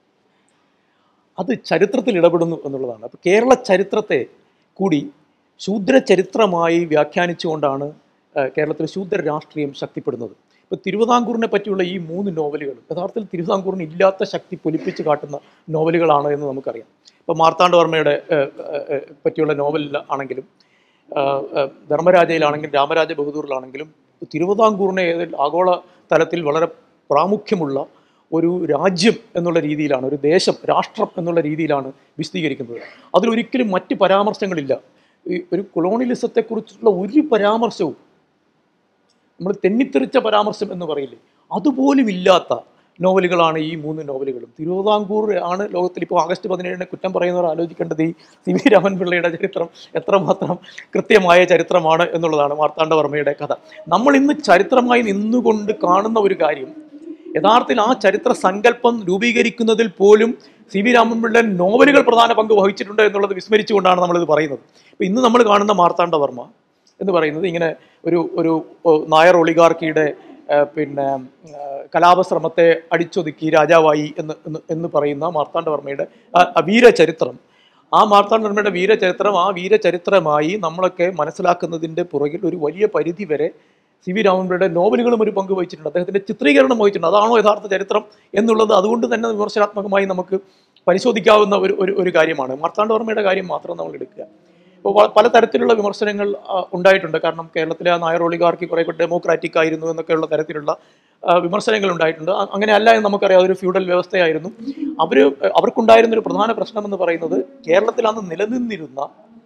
അത് ചരിത്രത്തിൽ ഇടപെടുന്നു എന്നുള്ളതാണ് അപ്പോൾ കേരള ചരിത്രത്തെ കൂടി ശൂദ്ര ചരിത്രമായി വ്യാഖ്യാനിച്ചുകൊണ്ടാണ് ആ, കേരളത്തിലെ ശൂദ്ര രാഷ്ട്രീയം ശക്തിപ്പെടുന്നത് ഇപ്പോൾ തിരുവിതാംകൂറിനെ പറ്റിയുള്ള ഈ മൂന്ന് നോവലുകൾ യഥാർത്ഥത്തിൽ തിരുവിതാംകൂറിന് ഇല്ലാത്ത ശക്തി പൊലിപ്പിച്ച് കാട്ടുന്ന നോവലുകളാണ് എന്ന് നമുക്കറിയാം ഇപ്പോൾ മാർത്താണ്ഡവർമ്മയുടെ ആ, ആ, ആ, പറ്റിയുള്ള നോവലിൽ ആണെങ്കിലും ആ, ആ, ധർമ്മരാജയിലാണെങ്കിലും രാമരാജ ബഹദൂറിലാണെങ്കിലും തിരുവിതാംകൂറിനെ ഏതിൽ ആഗോള തലത്തിൽ വളരെ പ്രാമുഖ്യമുള്ള ഒരു രാജ്യം എന്നുള്ള രീതിയിലാണ് ഒരു ദേശം രാഷ്ട്രം എന്നുള്ള രീതിയിലാണ് വിശദീകരിക്കുന്നത് അതിലൊരിക്കലും മറ്റ് പരാമർശങ്ങളില്ല ഈ ഒരു കൊളോണിയലിസത്തെക്കുറിച്ചുള്ള ഒരു പരാമർശവും നമ്മൾ തെന്നിത്തെറിച്ച പരാമർശം എന്ന് പറയില്ലേ അതുപോലും ഇല്ലാത്ത നോവലുകളാണ് ഈ മൂന്ന് നോവലുകളും തിരുവിതാംകൂർ ആണ് ലോകത്തിൽ ഇപ്പോൾ ആഗസ്റ്റ് പതിനേഴിന് കുറ്റം പറയുന്നവർ ആലോചിക്കേണ്ടത് ഈ സി വി രാമൻപിള്ളയുടെ ചരിത്രം എത്രമാത്രം കൃത്യമായ ചരിത്രമാണ് എന്നുള്ളതാണ് മാർത്താണ്ഡവർമ്മയുടെ കഥ നമ്മൾ ഇന്ന് ചരിത്രമായി നിന്നുകൊണ്ട് കാണുന്ന ഒരു കാര്യം യഥാർത്ഥത്തിൽ ആ ചരിത്ര സങ്കല്പം രൂപീകരിക്കുന്നതിൽ പോലും സി വി രാമൻപിള്ളൻ നോവലുകൾ പ്രധാന പങ്ക് വഹിച്ചിട്ടുണ്ട് എന്നുള്ളത് വിസ്മരിച്ചുകൊണ്ടാണ് നമ്മളിത് പറയുന്നത് അപ്പോൾ ഇന്ന് നമ്മൾ കാണുന്ന മാർത്താണ്ഡവർമ്മ എന്ന് പറയുന്നത് ഇങ്ങനെ ഒരു ഒരു ഓ, നായർ ഒളിഗാർക്കിയുടെ ആ, പിന്നെ ആ, കലാപശ്രമത്തെ അടിച്ചൊതുക്കി രാജാവായി എന്ന് എന്ന് എന്ന് പറയുന്ന മാർത്താണ്ഡവർമ്മയുടെ ആ, ആ വീരചരിത്രം ആ മാർത്താണ്ഡവർമ്മയുടെ വീരചരിത്രം ആ വീരചരിത്രമായി നമ്മളൊക്കെ മനസ്സിലാക്കുന്നതിൻ്റെ പുറകിൽ ഒരു വലിയ പരിധി വരെ സി വി രാമൻപിള്ളയുടെ നോവലുകളും ഒരു പങ്ക് വഹിച്ചിട്ടുണ്ട് അദ്ദേഹത്തിൻ്റെ ചിത്രീകരണം വഹിച്ചിട്ടുണ്ട് അതാണോ യഥാർത്ഥ ചരിത്രം എന്നുള്ളത് അതുകൊണ്ട് തന്നെ വിമർശനാത്മകമായി നമുക്ക് പരിശോധിക്കാവുന്ന ഒരു ഒരു ഒരു കാര്യമാണ് മാർത്താണ്ഡവർമ്മയുടെ കാര്യം മാത്രം നമ്മൾ എടുക്കുക ഇപ്പോൾ പ- പലതരത്തിലുള്ള വിമർശനങ്ങൾ ആ, ഉണ്ടായിട്ടുണ്ട് കാരണം കേരളത്തിലെ ആ നായർ ഒളിഗാർക്കി കുറെ കൂടെ ഡെമോക്രാറ്റിക് ആയിരുന്നു എന്നൊക്കെയുള്ള തരത്തിലുള്ള ആ, വിമർശനങ്ങൾ ഉണ്ടായിട്ടുണ്ട് അ- അങ്ങനെയല്ല എന്ന് നമുക്കറിയാം അതൊരു ഫ്യൂഡൽ വ്യവസ്ഥയായിരുന്നു അവർ അവർക്കുണ്ടായിരുന്ന ഒരു പ്രധാന പ്രശ്നം എന്ന് പറയുന്നത് കേരളത്തിൽ അന്ന് നിലനിന്നിരുന്ന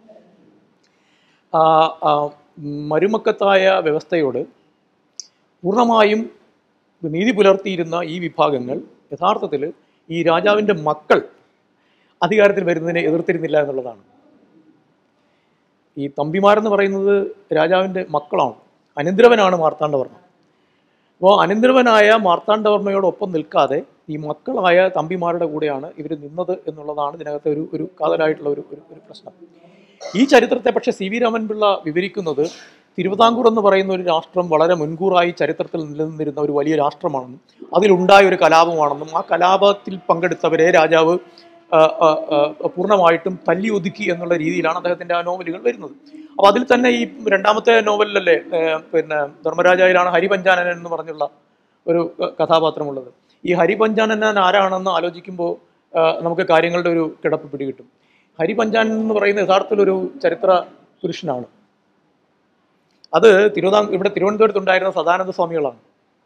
ആ, ആ, മരുമക്കത്തായ വ്യവസ്ഥയോട് പൂർണ്ണമായും നീതി പുലർത്തിയിരുന്ന ഈ വിഭാഗങ്ങൾ യഥാർത്ഥത്തിൽ ഈ രാജാവിൻ്റെ മക്കൾ അധികാരത്തിൽ വരുന്നതിനെ എതിർത്തിരുന്നില്ല എന്നുള്ളതാണ് ഈ തമ്പിമാരെന്ന് പറയുന്നത് രാജാവിൻ്റെ മക്കളാണ് അനന്തരവനാണ് മാർത്താണ്ഡവർമ്മ അപ്പോൾ അനന്തരവനായ മാർത്താണ്ഡവർമ്മയോടൊപ്പം നിൽക്കാതെ ഈ മക്കളായ തമ്പിമാരുടെ കൂടെയാണ് ഇവർ നിന്നത് എന്നുള്ളതാണ് ഇതിനകത്തെ ഒരു ഒരു കാതലായിട്ടുള്ള ഒരു ഒരു ഒരു പ്രശ്നം ഈ ചരിത്രത്തെ പക്ഷേ സി വി രാമൻപിള്ള വിവരിക്കുന്നത് തിരുവിതാംകൂർ എന്ന് പറയുന്ന ഒരു രാഷ്ട്രം വളരെ മുൻകൂറായി ചരിത്രത്തിൽ നിലനിന്നിരുന്ന ഒരു വലിയ രാഷ്ട്രമാണെന്നും അതിലുണ്ടായ ഒരു കലാപമാണെന്നും ആ കലാപത്തിൽ പങ്കെടുത്തവരെ രാജാവ് ആ, ആ, ആ, പൂർണ്ണമായിട്ടും തല്ലി ഒതുക്കി എന്നുള്ള രീതിയിലാണ് അദ്ദേഹത്തിന്റെ ആ നോവലുകൾ വരുന്നത് അപ്പോൾ അതിൽ തന്നെ ഈ രണ്ടാമത്തെ നോവലിലല്ലേ ഏ, പിന്നെ ധർമ്മരാജയിലാണ് ഹരിപഞ്ചാനൻ എന്ന് പറഞ്ഞുള്ള ഒരു ക- കഥാപാത്രമുള്ളത് ഈ ഹരിപഞ്ചാനൻ ആരാണെന്ന് ആലോചിക്കുമ്പോൾ ആ, നമുക്ക് കാര്യങ്ങളുടെ ഒരു കിടപ്പ് പിടികിട്ടും ഹരിപഞ്ചാനൻ എന്ന് പറയുന്ന യഥാർത്ഥത്തിൽ ഒരു ചരിത്ര പുരുഷനാണ് അത് തിരുവിതാം ഇവിടെ തിരുവനന്തപുരത്ത് ഉണ്ടായിരുന്ന സദാനന്ദ സ്വാമികളാണ്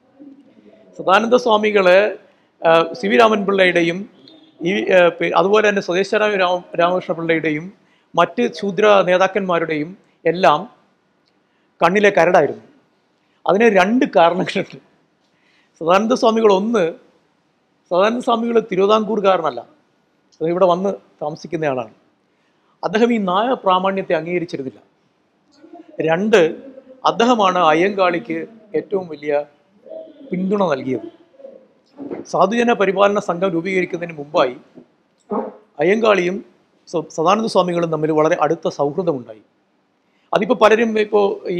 സദാനന്ദ സ്വാമികള് ആ, സി വി രാമൻപിള്ളയുടെയും ഈ ആ, പി- അതുപോലെ തന്നെ സ്വദേശരാമ രാമ രാമകൃഷ്ണ പിള്ളയുടെയും മറ്റ് ശൂദ്ര നേതാക്കന്മാരുടെയും എല്ലാം കണ്ണിലെ കരടായിരുന്നു അതിന് രണ്ട് കാരണങ്ങളുണ്ട് സദാനന്ദ സ്വാമികൾ ഒന്ന് സദാനന്ദ സ്വാമികൾ തിരുവിതാംകൂറുകാരനല്ല അത് ഇവിടെ വന്ന് താമസിക്കുന്നയാളാണ് അദ്ദേഹം ഈ നായ പ്രാമാണ്യത്തെ അംഗീകരിച്ചിരുന്നില്ല രണ്ട് അദ്ദേഹമാണ് അയ്യങ്കാളിക്ക് ഏറ്റവും വലിയ പിന്തുണ നൽകിയത് സാധുജന പരിപാലന സംഘം രൂപീകരിക്കുന്നതിന് മുമ്പായി അയ്യങ്കാളിയും സ- സദാനന്ദ സ്വാമികളും തമ്മിൽ വളരെ അടുത്ത സൗഹൃദമുണ്ടായി അതിപ്പോൾ പലരും ഇപ്പോൾ ഈ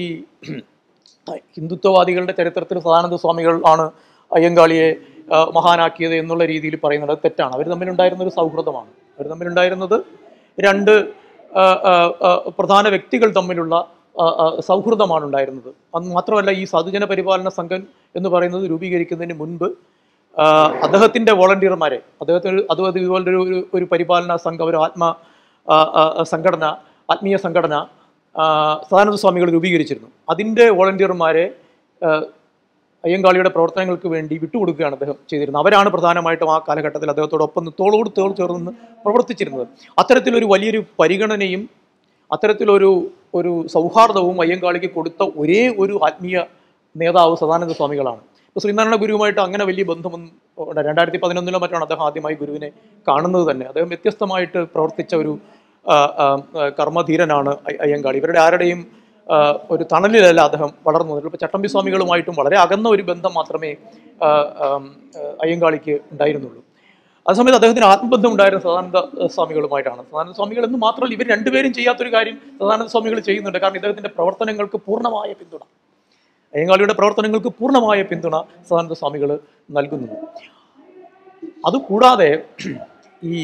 ഹിന്ദുത്വവാദികളുടെ ചരിത്രത്തിൽ സദാനന്ദ സ്വാമികൾ ആണ് അയ്യങ്കാളിയെ ആ, മഹാനാക്കിയത് എന്നുള്ള രീതിയിൽ പറയുന്നത് അത് തെറ്റാണ് അവർ തമ്മിലുണ്ടായിരുന്ന ഒരു സൗഹൃദമാണ് അവർ തമ്മിലുണ്ടായിരുന്നത് രണ്ട് ആ, ആ, ആ, പ്രധാന വ്യക്തികൾ തമ്മിലുള്ള ആ, ആ, സൗഹൃദമാണ് ഉണ്ടായിരുന്നത് അന്ന് മാത്രമല്ല ഈ സാധുജന പരിപാലന സംഘം എന്ന് പറയുന്നത് രൂപീകരിക്കുന്നതിന് മുൻപ് ആ, അദ്ദേഹത്തിന്റെ വോളണ്ടിയർമാരെ അദ്ദേഹത്തിന് അത് അത് ഇതുപോലൊരു ഒരു ഒരു പരിപാലന സംഘം ഒരു ആത്മ ആ, ആ, സംഘടന ആത്മീയ സംഘടന ആ, സദാനന്ദ സ്വാമികൾ രൂപീകരിച്ചിരുന്നു അതിൻ്റെ വോളണ്ടിയർമാരെ ആ, അയ്യങ്കാളിയുടെ പ്രവർത്തനങ്ങൾക്ക് വേണ്ടി വിട്ടുകൊടുക്കുകയാണ് അദ്ദേഹം ചെയ്തിരുന്നത് അവരാണ് പ്രധാനമായിട്ടും ആ കാലഘട്ടത്തിൽ അദ്ദേഹത്തോടൊപ്പം നിന്ന് തോളോട് തോൾ ചേർന്ന് പ്രവർത്തിച്ചിരുന്നത് അത്തരത്തിലൊരു വലിയൊരു പരിഗണനയും അത്തരത്തിലൊരു ഒരു സൗഹാർദ്ദവും അയ്യങ്കാളിക്ക് കൊടുത്ത ഒരേ ഒരു ആത്മീയ നേതാവ് സദാനന്ദ സ്വാമികളാണ് ഇപ്പോൾ ശ്രീനാരായണ ഗുരുവുമായിട്ട് അങ്ങനെ വലിയ ബന്ധമൊന്നും ഉണ്ട് രണ്ടായിരത്തി പതിനൊന്നിലോ മറ്റാണ് അദ്ദേഹം ആദ്യമായി ഗുരുവിനെ കാണുന്നത് തന്നെ അദ്ദേഹം വ്യത്യസ്തമായിട്ട് പ്രവർത്തിച്ച ഒരു ആ, ആ, ആ, കർമ്മധീരനാണ് അയ്യ- അയ്യങ്കാളി ഇവരുടെ ആരുടെയും ആ, ഒരു തണലിലല്ല അദ്ദേഹം വളർന്നു വന്നിട്ടുള്ളൂ ഇപ്പോൾ ചട്ടമ്പി സ്വാമികളുമായിട്ടും വളരെ അകന്ന ഒരു ബന്ധം മാത്രമേ ആ, ആം, ആ, അയ്യങ്കാളിക്ക് ഉണ്ടായിരുന്നുള്ളൂ അതേസമയത്ത് അദ്ദേഹത്തിന് ആത്മബന്ധം ഉണ്ടായിരുന്ന സദാനന്ദ സ്വാമികളുമായിട്ടാണ് സദാനന്ദ സ്വാമികൾ എന്ന് മാത്രമല്ല ഇവർ രണ്ടുപേരും ചെയ്യാത്തൊരു കാര്യം സദാനന്ദ സ്വാമികൾ ചെയ്യുന്നുണ്ട് കാരണം ഇദ്ദേഹത്തിന്റെ പ്രവർത്തനങ്ങൾക്ക് പൂർണ്ണമായ പിന്തുണ അയ്യങ്കാളിയുടെ പ്രവർത്തനങ്ങൾക്ക് പൂർണ്ണമായ പിന്തുണ സദാനന്ദ സ്വാമികൾ നൽകുന്നുണ്ട് അതുകൂടാതെ ഈ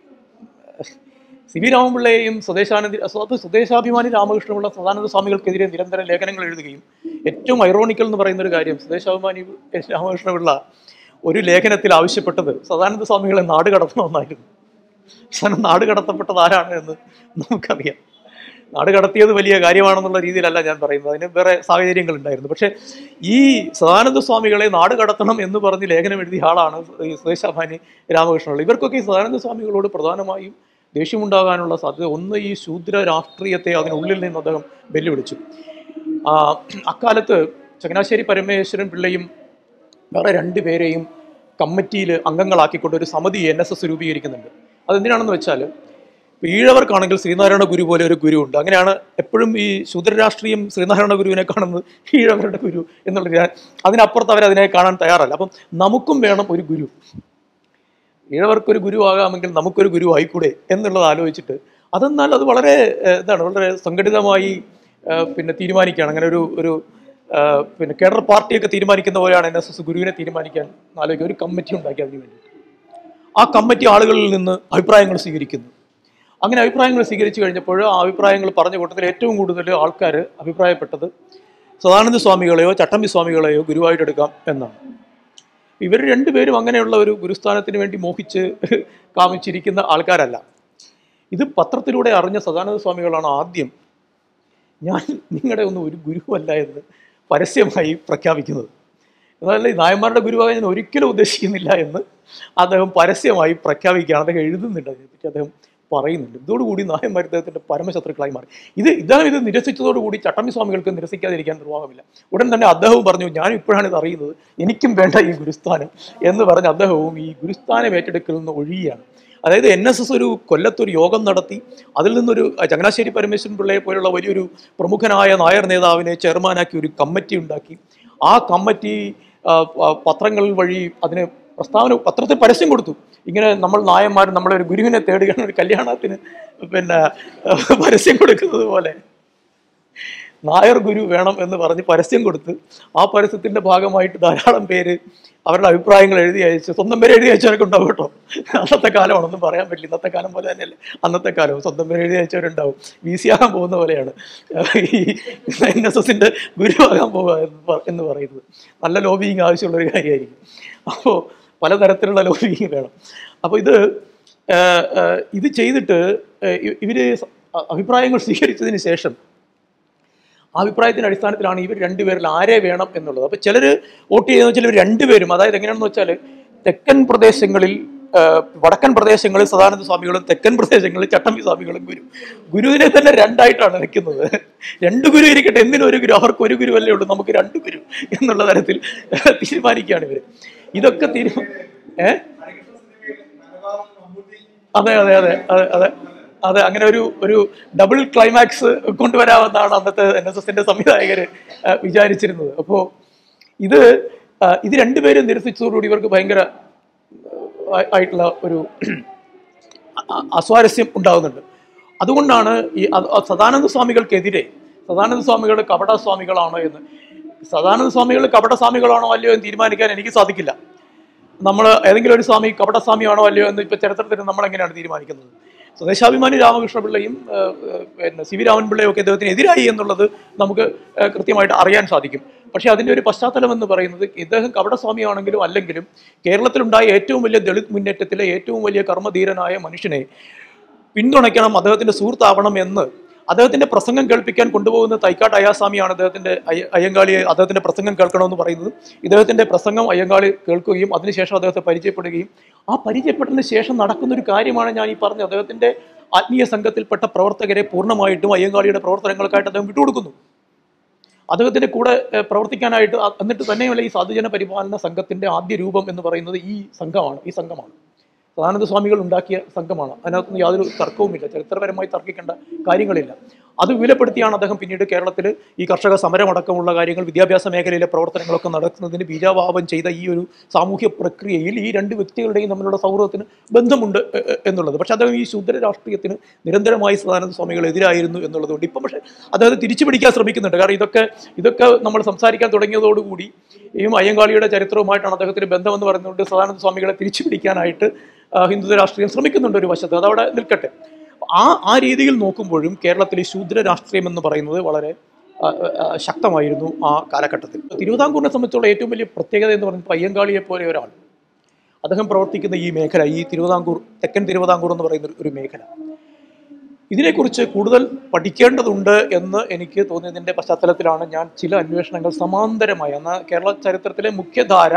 സി വി രാമപിള്ളയെയും സ്വദേശാനന്ദ സ്വ- സ്വദേശാഭിമാനി രാമകൃഷ്ണപിള്ള സദാനന്ദ സ്വാമികൾക്കെതിരെ നിരന്തരം ലേഖനങ്ങൾ എഴുതുകയും ഏറ്റവും ഐറോണിക്കൽ എന്ന് പറയുന്ന ഒരു കാര്യം സ്വദേശാഭിമാനി രാമകൃഷ്ണപിള്ള ഒരു ലേഖനത്തിൽ ആവശ്യപ്പെട്ടത് സദാനന്ദ സ്വാമികളെ നാട് കടത്തണമെന്നായിരുന്നു അവസാനം നാട് കടത്തപ്പെട്ടത് ആരാണ് എന്ന് നമുക്കറിയാം നാട് കടത്തിയത് വലിയ കാര്യമാണെന്നുള്ള രീതിയിലല്ല ഞാൻ പറയുന്നത് അതിന് വേറെ സാഹചര്യങ്ങൾ ഉണ്ടായിരുന്നു പക്ഷേ ഈ സദാനന്ദ സ്വാമികളെ നാട് കടത്തണം എന്ന് പറഞ്ഞ് ലേഖനം എഴുതിയ ആളാണ് ഈ സ്വദേശാഭാനി രാമകൃഷ്ണപിള്ള ഇവർക്കൊക്കെ ഈ സദാനന്ദ സ്വാമികളോട് പ്രധാനമായും ദേഷ്യമുണ്ടാകാനുള്ള സാധ്യത ഒന്ന് ഈ ശൂദ്ര രാഷ്ട്രീയത്തെ അതിനുള്ളിൽ നിന്ന് അദ്ദേഹം വെല്ലുവിളിച്ചു ആ, അക്കാലത്ത് ചങ്ങനാശ്ശേരി പരമേശ്വരൻ പിള്ളയും വേറെ രണ്ടുപേരെയും കമ്മിറ്റിയിൽ അംഗങ്ങളാക്കിക്കൊണ്ട് ഒരു സമിതി എൻ എസ് എസ് രൂപീകരിക്കുന്നുണ്ട് അതെന്തിനാണെന്ന് വെച്ചാൽ ഈഴവർക്കാണെങ്കിൽ ശ്രീനാരായണ ഗുരു പോലെ ഒരു ഗുരു ഉണ്ട് അങ്ങനെയാണ് എപ്പോഴും ഈ ശൂദ്രരാഷ്ട്രീയം ശ്രീനാരായണ ഗുരുവിനെ കാണുന്നത് ഈഴവരുടെ ഗുരു എന്നുള്ള രീതി. അതിനപ്പുറത്ത് അവർ അതിനെ കാണാൻ തയ്യാറല്ല അപ്പം നമുക്കും വേണം ഒരു ഗുരു ഈഴവർക്കൊരു ഗുരുവാകാമെങ്കിൽ നമുക്കൊരു ഗുരു ആയിക്കൂടെ എന്നുള്ളത് ആലോചിച്ചിട്ട് അതെന്നാൽ അത് വളരെ ഏഹ്, എന്താണ് വളരെ സംഘടിതമായി ഏഹ്, പിന്നെ തീരുമാനിക്കുകയാണ് അങ്ങനെ ഒരു ഒരു ഏഹ്, പിന്നെ കേഡർ പാർട്ടിയൊക്കെ തീരുമാനിക്കുന്ന പോലെയാണ് എൻ എസ് എസ് ഗുരുവിനെ തീരുമാനിക്കാൻ ആലോചിക്കുക ഒരു കമ്മിറ്റി ഉണ്ടാക്കി അതിന് വേണ്ടി ആ കമ്മിറ്റി ആളുകളിൽ നിന്ന് അഭിപ്രായങ്ങൾ സ്വീകരിക്കുന്നു അങ്ങനെ അഭിപ്രായങ്ങൾ സ്വീകരിച്ചു കഴിഞ്ഞപ്പോൾ ആ അഭിപ്രായങ്ങൾ പറഞ്ഞ കൂട്ടത്തിൽ ഏറ്റവും കൂടുതൽ ആൾക്കാർ അഭിപ്രായപ്പെട്ടത് സദാനന്ദ സ്വാമികളെയോ ചട്ടമ്പി സ്വാമികളെയോ ഗുരുവായിട്ട് എടുക്കാം എന്നാണ് ഇവർ രണ്ടുപേരും അങ്ങനെയുള്ള ഒരു ഗുരുസ്ഥാനത്തിന് വേണ്ടി മോഹിച്ച് കാമിച്ചിരിക്കുന്ന ആൾക്കാരല്ല ഇത് പത്രത്തിലൂടെ അറിഞ്ഞ സദാനന്ദ സ്വാമികളാണ് ആദ്യം ഞാൻ നിങ്ങളുടെ ഒന്നും ഒരു ഗുരുവല്ല എന്ന് പരസ്യമായി പ്രഖ്യാപിക്കുന്നത് എന്നാൽ ഈ നായന്മാരുടെ ഗുരുവാകാൻ ഞാൻ ഒരിക്കലും ഉദ്ദേശിക്കുന്നില്ല എന്ന് അദ്ദേഹം പരസ്യമായി പ്രഖ്യാപിക്കുകയാണ് അദ്ദേഹം എഴുതുന്നുണ്ട് അതിനെപ്പറ്റി അദ്ദേഹം പറയുന്നുണ്ട് ഇതോടുകൂടി നായന്മാർ അദ്ദേഹത്തിൻ്റെ പരമശത്രുക്കളായി മാറി ഇത് ഇദ്ദേഹം ഇത് നിരസിച്ചതോടുകൂടി ചട്ടമ്പി സ്വാമികൾക്ക് നിരസിക്കാതിരിക്കാൻ നിർവാഹമില്ല ഉടൻ തന്നെ അദ്ദേഹവും പറഞ്ഞു ഞാൻ ഇപ്പോഴാണ് ഇത് അറിയുന്നത് എനിക്കും വേണ്ട ഈ ഗുരുസ്ഥാനം എന്ന് പറഞ്ഞ് അദ്ദേഹവും ഈ ഗുരുസ്ഥാനം ഏറ്റെടുക്കൽ നിന്ന് ഒഴിയുകയാണ് അതായത് എൻ എസ് എസ് ഒരു കൊല്ലത്തൊരു യോഗം നടത്തി അതിൽ നിന്നൊരു അഹ് ചങ്ങനാശ്ശേരി പരമേശ്വരൻ പിള്ളയെ പോലുള്ള വലിയൊരു പ്രമുഖനായ നായർ നേതാവിനെ ചെയർമാനാക്കി ഒരു കമ്മിറ്റി ഉണ്ടാക്കി ആ കമ്മിറ്റി ആ, പ- പത്രങ്ങൾ വഴി അതിന് പ്രസ്താവന പത്രത്തിൽ പരസ്യം കൊടുത്തു ഇങ്ങനെ നമ്മൾ നായന്മാർ നമ്മളെ ഒരു ഗുരുവിനെ തേടുകയാണ് ഒരു കല്യാണത്തിന് പിന്നെ ആ, പരസ്യം കൊടുക്കുന്നത് പോലെ നായർ ഗുരു വേണം എന്ന് പറഞ്ഞ് പരസ്യം കൊടുത്ത് ആ പരസ്യത്തിന്റെ ഭാഗമായിട്ട് ധാരാളം പേര് അവരുടെ അഭിപ്രായങ്ങൾ എഴുതി അയച്ച് സ്വന്തം പേര് എഴുതി അയച്ചവരൊക്കെ ഉണ്ടാവും കേട്ടോ അന്നത്തെ കാലമാണെന്നും പറയാൻ പറ്റില്ല ഇന്നത്തെ കാലം പോലെ തന്നെയല്ലേ അന്നത്തെ കാലവും സ്വന്തം പേര് എഴുതി അയച്ചവരുണ്ടാവും വി സി ആകാൻ പോകുന്ന പോലെയാണ് ഈ എൻ എസ് എസിന്റെ ഗുരുവാകാൻ പോകുക എന്ന് പ- എന്ന് പറയുന്നത് നല്ല ലോബിയിങ് ആവശ്യമുള്ള ഒരു കാര്യമായിരിക്കും അപ്പോൾ പലതരത്തിലുള്ള ലോബിയിങ് വേണം അപ്പോൾ ഇത് ഏഹ്, ഏഹ്, ഇത് ചെയ്തിട്ട് ഏഹ്, ഇ- ഇവര് സ- അഭിപ്രായങ്ങൾ സ്വീകരിച്ചതിന് ശേഷം ആ അഭിപ്രായത്തിന്റെ അടിസ്ഥാനത്തിലാണ് ഇവർ രണ്ടുപേരിൽ ആരെ വേണം എന്നുള്ളത് അപ്പോൾ ചിലർ വോട്ട് ചെയ്യുന്ന വെച്ചാൽ ഇവർ രണ്ടുപേരും അതായത് എങ്ങനെയാണെന്ന് വെച്ചാൽ തെക്കൻ പ്രദേശങ്ങളിൽ ആ, വടക്കൻ പ്രദേശങ്ങളിൽ സദാനന്ദ സ്വാമികളും തെക്കൻ പ്രദേശങ്ങളിൽ ചട്ടമ്പി സ്വാമികളും ഗുരു ഗുരുവിനെ തന്നെ രണ്ടായിട്ടാണ് വെക്കുന്നത് രണ്ട് ഗുരു ഇരിക്കട്ടെ എന്തിനും ഒരു ഗുരു അവർക്ക് ഒരു ഗുരു അല്ലേ ഉള്ളൂ നമുക്ക് രണ്ട് ഗുരു എന്നുള്ള തരത്തിൽ തീരുമാനിക്കുകയാണ് ഇവർ ഇതൊക്കെ തീരുമാനം ഏഹ് അതെ അതെ അതെ അതെ അതെ അതെ അങ്ങനെ ഒരു ഒരു ഡബിൾ ക്ലൈമാക്സ് കൊണ്ടുവരാമെന്നാണ് അന്നത്തെ എൻ എസ് എസിന്റെ സംവിധായകർ വിചാരിച്ചിരുന്നത് അപ്പോൾ ഇത് ആ, ഇത് രണ്ടുപേരും നിരസിച്ചതോടുകൂടി ഇവർക്ക് ഭയങ്കര ആ, ആയിട്ടുള്ള ഒരു അ- അസ്വാരസ്യം ഉണ്ടാകുന്നുണ്ട് അതുകൊണ്ടാണ് ഈ അ- അ- സദാനന്ദ സ്വാമികൾക്കെതിരെ സദാനന്ദ സ്വാമികൾ കപട സ്വാമികളാണോ എന്ന് സദാനന്ദ സ്വാമികൾ കപട സ്വാമികളാണോ അല്ലയോ എന്ന് തീരുമാനിക്കാൻ എനിക്ക് സാധിക്കില്ല നമ്മൾ ഏതെങ്കിലും ഒരു സ്വാമി കപടസ്വാമിയാണോ അല്ലയോ എന്ന് ഇപ്പൊ ചരിത്രത്തിൽ നമ്മൾ എങ്ങനെയാണ് തീരുമാനിക്കുന്നത് സ്വദേശാഭിമാനി രാമകൃഷ്ണപിള്ളയും ഏഹ്, ഏഹ്, പിന്നെ സി വി രാമൻപിള്ളയും ഒക്കെ അദ്ദേഹത്തിന് എതിരായി എന്നുള്ളത് നമുക്ക് ഏഹ്, കൃത്യമായിട്ട് അറിയാൻ സാധിക്കും പക്ഷേ അതിൻ്റെ ഒരു പശ്ചാത്തലം എന്ന് പറയുന്നത് ഇദ്ദേഹം കപടസ്വാമിയാണെങ്കിലും അല്ലെങ്കിലും കേരളത്തിലുണ്ടായ ഏറ്റവും വലിയ ദളിത് മുന്നേറ്റത്തിലെ ഏറ്റവും വലിയ കർമ്മധീരനായ മനുഷ്യനെ പിന്തുണയ്ക്കണം അദ്ദേഹത്തിന്റെ സുഹൃത്താവണം എന്ന് അദ്ദേഹത്തിന്റെ പ്രസംഗം കേൾപ്പിക്കാൻ കൊണ്ടുപോകുന്ന തൈക്കാട്ട് അയ്യാസ്വാമിയാണ് അദ്ദേഹത്തിന്റെ അയ്യ- അയ്യങ്കാളിയെ അദ്ദേഹത്തിന്റെ പ്രസംഗം കേൾക്കണമെന്ന് പറയുന്നത് ഇദ്ദേഹത്തിന്റെ പ്രസംഗം അയ്യങ്കാളി കേൾക്കുകയും അതിനുശേഷം അദ്ദേഹത്തെ പരിചയപ്പെടുകയും ആ പരിചയപ്പെട്ടതിന് ശേഷം നടക്കുന്ന ഒരു കാര്യമാണ് ഞാൻ ഈ പറഞ്ഞത് അദ്ദേഹത്തിന്റെ ആത്മീയ സംഘത്തിൽപ്പെട്ട പ്രവർത്തകരെ പൂർണ്ണമായിട്ടും അയ്യങ്കാളിയുടെ പ്രവർത്തനങ്ങൾക്കായിട്ട് അദ്ദേഹം വിട്ടുകൊടുക്കുന്നു അദ്ദേഹത്തിന്റെ കൂടെ ഏഹ്, പ്രവർത്തിക്കാനായിട്ട് അ- എന്നിട്ട് തന്നെയല്ല ഈ സാധുജന പരിപാലന സംഘത്തിന്റെ ആദ്യ രൂപം എന്ന് പറയുന്നത് ഈ സംഘമാണ് ഈ സംഘമാണ് സദാനന്ദ സ്വാമികൾ ഉണ്ടാക്കിയ സംഘമാണ് അതിനകത്തൊന്നും യാതൊരു തർക്കവുമില്ല ചരിത്രപരമായി തർക്കിക്കേണ്ട കാര്യങ്ങളില്ല അത് വിലപ്പെടുത്തിയാണ് അദ്ദേഹം പിന്നീട് കേരളത്തിൽ ഈ കർഷക സമരമടക്കമുള്ള കാര്യങ്ങൾ വിദ്യാഭ്യാസ മേഖലയിലെ പ്രവർത്തനങ്ങളൊക്കെ നടത്തുന്നതിന് ബീജാവാപം ചെയ്ത ഈ ഒരു സാമൂഹ്യ പ്രക്രിയയിൽ ഈ രണ്ട് വ്യക്തികളുടെയും തമ്മിലുള്ള സൗഹൃദത്തിന് ബന്ധമുണ്ട് എ- എ- എന്നുള്ളത് പക്ഷേ അദ്ദേഹം ഈ ശൂദ്ര രാഷ്ട്രീയത്തിന് നിരന്തരമായി സദാനന്ദ സ്വാമികൾ എതിരായിരുന്നു എന്നുള്ളതുകൊണ്ട് ഇപ്പം പക്ഷേ അദ്ദേഹം തിരിച്ചു പിടിക്കാൻ ശ്രമിക്കുന്നുണ്ട് കാരണം ഇതൊക്കെ ഇതൊക്കെ നമ്മൾ സംസാരിക്കാൻ തുടങ്ങിയതോടുകൂടി ഈ അയ്യങ്കാളിയുടെ ചരിത്രവുമായിട്ടാണ് അദ്ദേഹത്തിന് ബന്ധമെന്ന് പറയുന്നതുകൊണ്ട് സദാനന്ദ സ്വാമികളെ തിരിച്ചു പിടിക്കാനായിട്ട് ആ, ഹിന്ദു രാഷ്ട്രീയം ശ്രമിക്കുന്നുണ്ട് ഒരു വശത്ത് അതവിടെ നിൽക്കട്ടെ ആ ആ രീതിയിൽ നോക്കുമ്പോഴും കേരളത്തിലെ ശൂദ്ര രാഷ്ട്രീയം എന്ന് പറയുന്നത് വളരെ ആ, ആ, ശക്തമായിരുന്നു ആ കാലഘട്ടത്തിൽ തിരുവിതാംകൂറിനെ സംബന്ധിച്ചുള്ള ഏറ്റവും വലിയ പ്രത്യേകത എന്ന് പറയുന്നത് അയ്യങ്കാളിയെ പോലെ ഒരാൾ അദ്ദേഹം പ്രവർത്തിക്കുന്ന ഈ മേഖല ഈ തിരുവിതാംകൂർ തെക്കൻ തിരുവിതാംകൂർ എന്ന് പറയുന്ന ഒരു- ഒരു മേഖല ഇതിനെക്കുറിച്ച് കൂടുതൽ പഠിക്കേണ്ടതുണ്ട് എന്ന് എനിക്ക് തോന്നിയതിൻ്റെ പശ്ചാത്തലത്തിലാണ് ഞാൻ ചില അന്വേഷണങ്ങൾ സമാന്തരമായി എന്നാൽ കേരള ചരിത്രത്തിലെ മുഖ്യധാര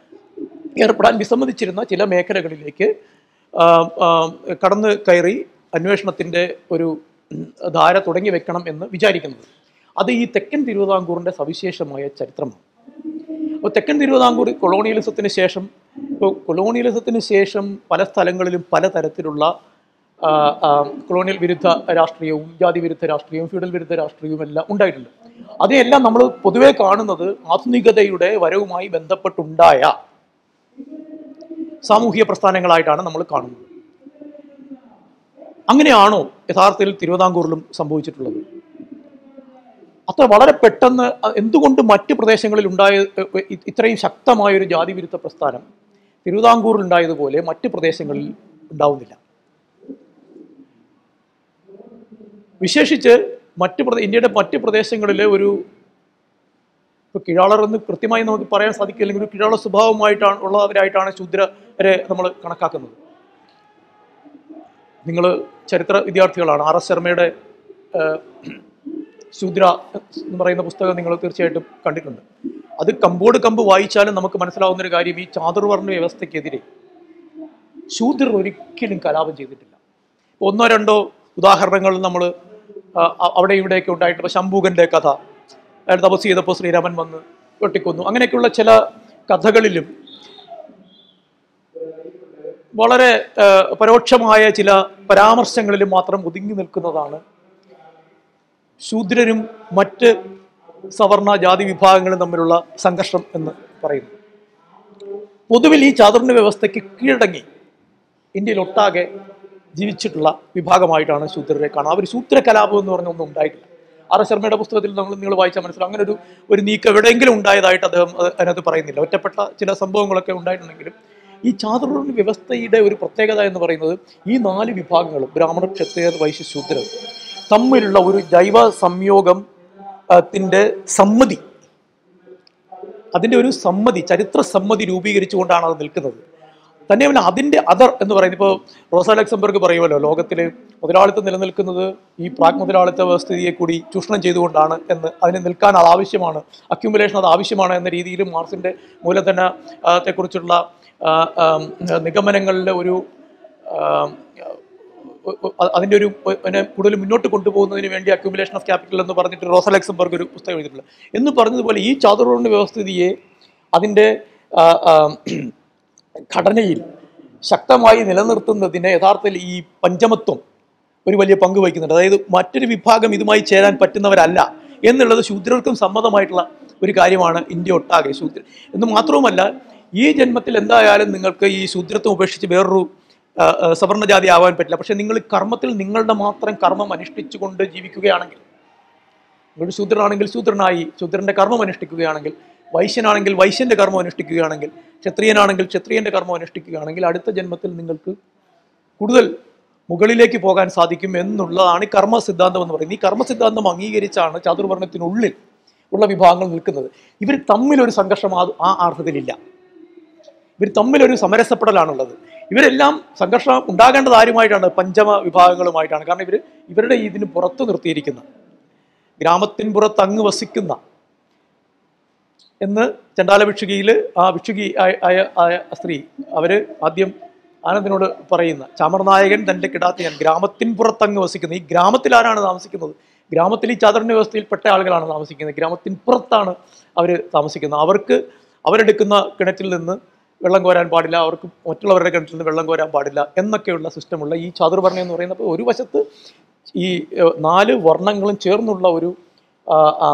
ഏർപ്പെടാൻ വിസമ്മതിച്ചിരുന്ന ചില മേഖലകളിലേക്ക് ആ, ആ, കടന്ന് കയറി അന്വേഷണത്തിൻ്റെ ഒരു ഉം, ധാര തുടങ്ങി വെക്കണം എന്ന് വിചാരിക്കുന്നത് അത് ഈ തെക്കൻ തിരുവിതാംകൂറിൻ്റെ സവിശേഷമായ ചരിത്രമാണ് അപ്പോൾ തെക്കൻ തിരുവിതാംകൂർ കൊളോണിയലിസത്തിന് ശേഷം ഇപ്പോൾ കൊളോണിയലിസത്തിന് ശേഷം പല സ്ഥലങ്ങളിലും പലതരത്തിലുള്ള ആ, ആ, കൊളോണിയൽ വിരുദ്ധ രാഷ്ട്രീയവും ജാതി വിരുദ്ധ രാഷ്ട്രീയവും ഫ്യൂഡൽ വിരുദ്ധ രാഷ്ട്രീയവും എല്ലാം ഉണ്ടായിട്ടുണ്ട് അതിനെല്ലാം നമ്മൾ പൊതുവെ കാണുന്നത് ആധുനികതയുടെ വരവുമായി ബന്ധപ്പെട്ടുണ്ടായ സാമൂഹിക പ്രസ്ഥാനങ്ങളായിട്ടാണ് നമ്മൾ കാണുന്നത് അങ്ങനെയാണോ യഥാർത്ഥത്തിൽ തിരുവിതാംകൂറിലും സംഭവിച്ചിട്ടുള്ളത് അത്ര വളരെ പെട്ടെന്ന് അ- എന്തുകൊണ്ട് മറ്റ് പ്രദേശങ്ങളിൽ ഉണ്ടായ എ- എ- ഇ- ഇത്രയും ശക്തമായ ഒരു ജാതി വിരുദ്ധ പ്രസ്ഥാനം തിരുവിതാംകൂറിൽ ഉണ്ടായതുപോലെ മറ്റ് പ്രദേശങ്ങളിൽ ഉണ്ടാവുന്നില്ല വിശേഷിച്ച് മറ്റ് പ്രദേ- ഇന്ത്യയുടെ മറ്റ് പ്രദേശങ്ങളിലെ ഒരു ഇപ്പൊ കിഴാളർ എന്ന് കൃത്യമായി നമുക്ക് പറയാൻ സാധിക്കില്ലെങ്കിൽ ഒരു കിഴാള സ്വഭാവമായിട്ടാണ് ഉള്ളവരായിട്ടാണ് ശൂദ്രരെ നമ്മൾ കണക്കാക്കുന്നത് നിങ്ങൾ ചരിത്ര വിദ്യാർത്ഥികളാണ് ആർ എസ് ശർമ്മയുടെ ഏഹ്, ശൂദ്ര എന്ന് പറയുന്ന പുസ്തകം നിങ്ങൾ തീർച്ചയായിട്ടും കണ്ടിട്ടുണ്ട് അത് കമ്പോട് കമ്പ് വായിച്ചാലും നമുക്ക് മനസ്സിലാവുന്ന ഒരു കാര്യം ഈ ചാതുർവർണ്ണ വ്യവസ്ഥയ്ക്കെതിരെ ശൂദ്രർ ഒരിക്കലും കലാപം ചെയ്തിട്ടില്ല ഒന്നോ രണ്ടോ ഉദാഹരണങ്ങൾ നമ്മൾ അവിടെ ഇവിടെയൊക്കെ ഉണ്ടായിട്ട് ഇപ്പോൾ ശംഭൂകന്റെ കഥ അയാൾ തപസ് ചെയ്തപ്പോൾ ശ്രീരാമൻ വന്ന് വെട്ടിക്കൊന്നു അങ്ങനെയൊക്കെയുള്ള ചില കഥകളിലും വളരെ ആ, പരോക്ഷമായ ചില പരാമർശങ്ങളിലും മാത്രം ഒതുങ്ങി നിൽക്കുന്നതാണ് ശൂദ്രരും മറ്റ് സവർണ ജാതി വിഭാഗങ്ങളും തമ്മിലുള്ള സംഘർഷം എന്ന് പറയുന്നു പൊതുവിൽ ഈ ചാതുർണ്യ വ്യവസ്ഥയ്ക്ക് കീഴടങ്ങി ഇന്ത്യയിൽ ഒട്ടാകെ ജീവിച്ചിട്ടുള്ള വിഭാഗമായിട്ടാണ് ശൂദ്രരെ കാണുന്നത് അവർ ശൂദ്ര കലാപം എന്ന് പറഞ്ഞ ഒന്നും ഉണ്ടായിട്ടില്ല ആർ എസ് ശർമ്മയുടെ പുസ്തകത്തിൽ നമ്മൾ നിങ്ങൾ വായിച്ചാൽ മനസ്സിലാവും അങ്ങനെ ഒരു ഒരു നീക്കം എവിടെയെങ്കിലും ഉണ്ടായതായിട്ട് അദ്ദേഹം അത് അതിനകത്ത് പറയുന്നില്ല ഒറ്റപ്പെട്ട ചില സംഭവങ്ങളൊക്കെ ഉണ്ടായിട്ടുണ്ടെങ്കിലും ഈ ചാതുർവർണ്ണ വ്യവസ്ഥയുടെ ഒരു പ്രത്യേകത എന്ന് പറയുന്നത് ഈ നാല് വിഭാഗങ്ങളും ബ്രാഹ്മണർ ക്ഷത്രിയർ വൈശ്യ ശൂദ്രർ തമ്മിലുള്ള ഒരു ജൈവ സംയോഗം ആ, ത്തിന്റെ സമ്മതി അതിൻ്റെ ഒരു സമ്മതി ചരിത്ര സമ്മതി രൂപീകരിച്ചുകൊണ്ടാണ് അത് നിൽക്കുന്നത് തന്നെയല്ല അതിൻ്റെ അതർ എന്ന് പറയുന്നത് ഇപ്പോൾ റോസ ലക്സംബർഗ് പറയുമല്ലോ ലോകത്തിൽ മുതലാളിത്തം നിലനിൽക്കുന്നത് ഈ പ്രാക് മുതലാളിത്ത വ്യവസ്ഥിതിയെ കൂടി ചൂഷണം ചെയ്തുകൊണ്ടാണ് എന്ന് അതിന് നിൽക്കാൻ അത് ആവശ്യമാണ് അക്യുമുലേഷൻ അത് ആവശ്യമാണ് എന്ന രീതിയിൽ മാർസിൻ്റെ മൂലധനത്തെക്കുറിച്ചുള്ള നിഗമനങ്ങളിലെ ഒരു ആ, അ- അതിൻ്റെ ഒരു ഒ- അതിനെ കൂടുതൽ മുന്നോട്ട് കൊണ്ടുപോകുന്നതിന് വേണ്ടി അക്യുമുലേഷൻ ഓഫ് ക്യാപിറ്റൽ എന്ന് പറഞ്ഞിട്ട് റോസ ലക്സംബർഗ് ഒരു പുസ്തകം എഴുതിയിട്ടുണ്ട് എന്ന് പറഞ്ഞതുപോലെ ഈ ചാതുർവർണ്ണ വ്യവസ്ഥിതിയെ അതിൻ്റെ ആ, ആ, ഘടനയിൽ ശക്തമായി നിലനിർത്തുന്നതിന് യഥാർത്ഥത്തിൽ ഈ പഞ്ചമത്വം ഒരു വലിയ പങ്ക് വഹിക്കുന്നുണ്ട് അതായത് മറ്റൊരു വിഭാഗം ഇതുമായി ചേരാൻ പറ്റുന്നവരല്ല എന്നുള്ളത് ശൂദ്രർക്കും സമ്മതമായിട്ടുള്ള ഒരു കാര്യമാണ് ഇന്ത്യ ഒട്ടാകെ ശൂദ്ര എന്ന് മാത്രവുമല്ല ഈ ജന്മത്തിൽ എന്തായാലും നിങ്ങൾക്ക് ഈ ശൂദ്രത്വം ഉപേക്ഷിച്ച് വേറൊരു ആ, ആ, സവർണ്ണജാതി ആവാൻ പറ്റില്ല പക്ഷെ നിങ്ങൾ കർമ്മത്തിൽ നിങ്ങളുടെ മാത്രം കർമ്മം അനുഷ്ഠിച്ചുകൊണ്ട് ജീവിക്കുകയാണെങ്കിൽ നിങ്ങളുടെ ശൂദ്രനാണെങ്കിൽ ശൂദ്രനായി ശൂദ്രന്റെ കർമ്മം അനുഷ്ഠിക്കുകയാണെങ്കിൽ വൈശ്യനാണെങ്കിൽ വൈശ്യന്റെ കർമ്മം അനുഷ്ഠിക്കുകയാണെങ്കിൽ ക്ഷത്രിയനാണെങ്കിൽ ക്ഷത്രിയന്റെ കർമ്മം അനുഷ്ഠിക്കുകയാണെങ്കിൽ അടുത്ത ജന്മത്തിൽ നിങ്ങൾക്ക് കൂടുതൽ മുകളിലേക്ക് പോകാൻ സാധിക്കും എന്നുള്ളതാണ് ഈ കർമ്മ സിദ്ധാന്തം എന്ന് പറയുന്നത് ഈ കർമ്മ സിദ്ധാന്തം അംഗീകരിച്ചാണ് ചാതുർവർണ്ണത്തിനുള്ളിൽ ഉള്ള വിഭാഗങ്ങൾ നിൽക്കുന്നത് ഇവർ തമ്മിലൊരു സംഘർഷം ആ- ആ അർത്ഥത്തിലില്ല ഇവർ തമ്മിലൊരു സമരസപ്പെടലാണുള്ളത് ഇവരെല്ലാം സംഘർഷം ഉണ്ടാകേണ്ടത് ആരുമായിട്ടാണ് പഞ്ചമ വിഭാഗങ്ങളുമായിട്ടാണ് കാരണം ഇവർ ഇവരുടെ ഇതിന് പുറത്ത് നിർത്തിയിരിക്കുന്ന ഗ്രാമത്തിൻ പുറത്ത് അങ്ങ് വസിക്കുന്ന എന്ന് ചണ്ടാല ഭിക്ഷുകിയിൽ ആ ഭിക്ഷുകി ആയ- ആയ ആയ സ്ത്രീ അവര് ആദ്യം ആനന്ദിനോട് പറയുന്ന ചാമർനായകൻ തൻ്റെ കിടാത്തിയൻ ഗ്രാമത്തിൻ പുറത്തങ്ങ് വസിക്കുന്നത് ഈ ഗ്രാമത്തിൽ ആരാണ് താമസിക്കുന്നത് ഗ്രാമത്തിൽ ഈ ചാതുർണ്യ വ്യവസ്ഥയിൽപ്പെട്ട ആളുകളാണ് താമസിക്കുന്നത് ഗ്രാമത്തിൻ പുറത്താണ് അവർ താമസിക്കുന്നത് അവർക്ക് അവരെടുക്കുന്ന കിണറ്റിൽ നിന്ന് വെള്ളം കോരാൻ പാടില്ല അവർക്ക് മറ്റുള്ളവരുടെ കിണറ്റിൽ നിന്ന് വെള്ളം കോരാൻ പാടില്ല എന്നൊക്കെയുള്ള സിസ്റ്റമുള്ള ഈ ചാതുർവർണ്ണം എന്ന് പറയുന്നത് ഒരു വശത്ത് ഈ ഏഹ്, നാല് വർണ്ണങ്ങളും ചേർന്നുള്ള ഒരു ആ, ആ,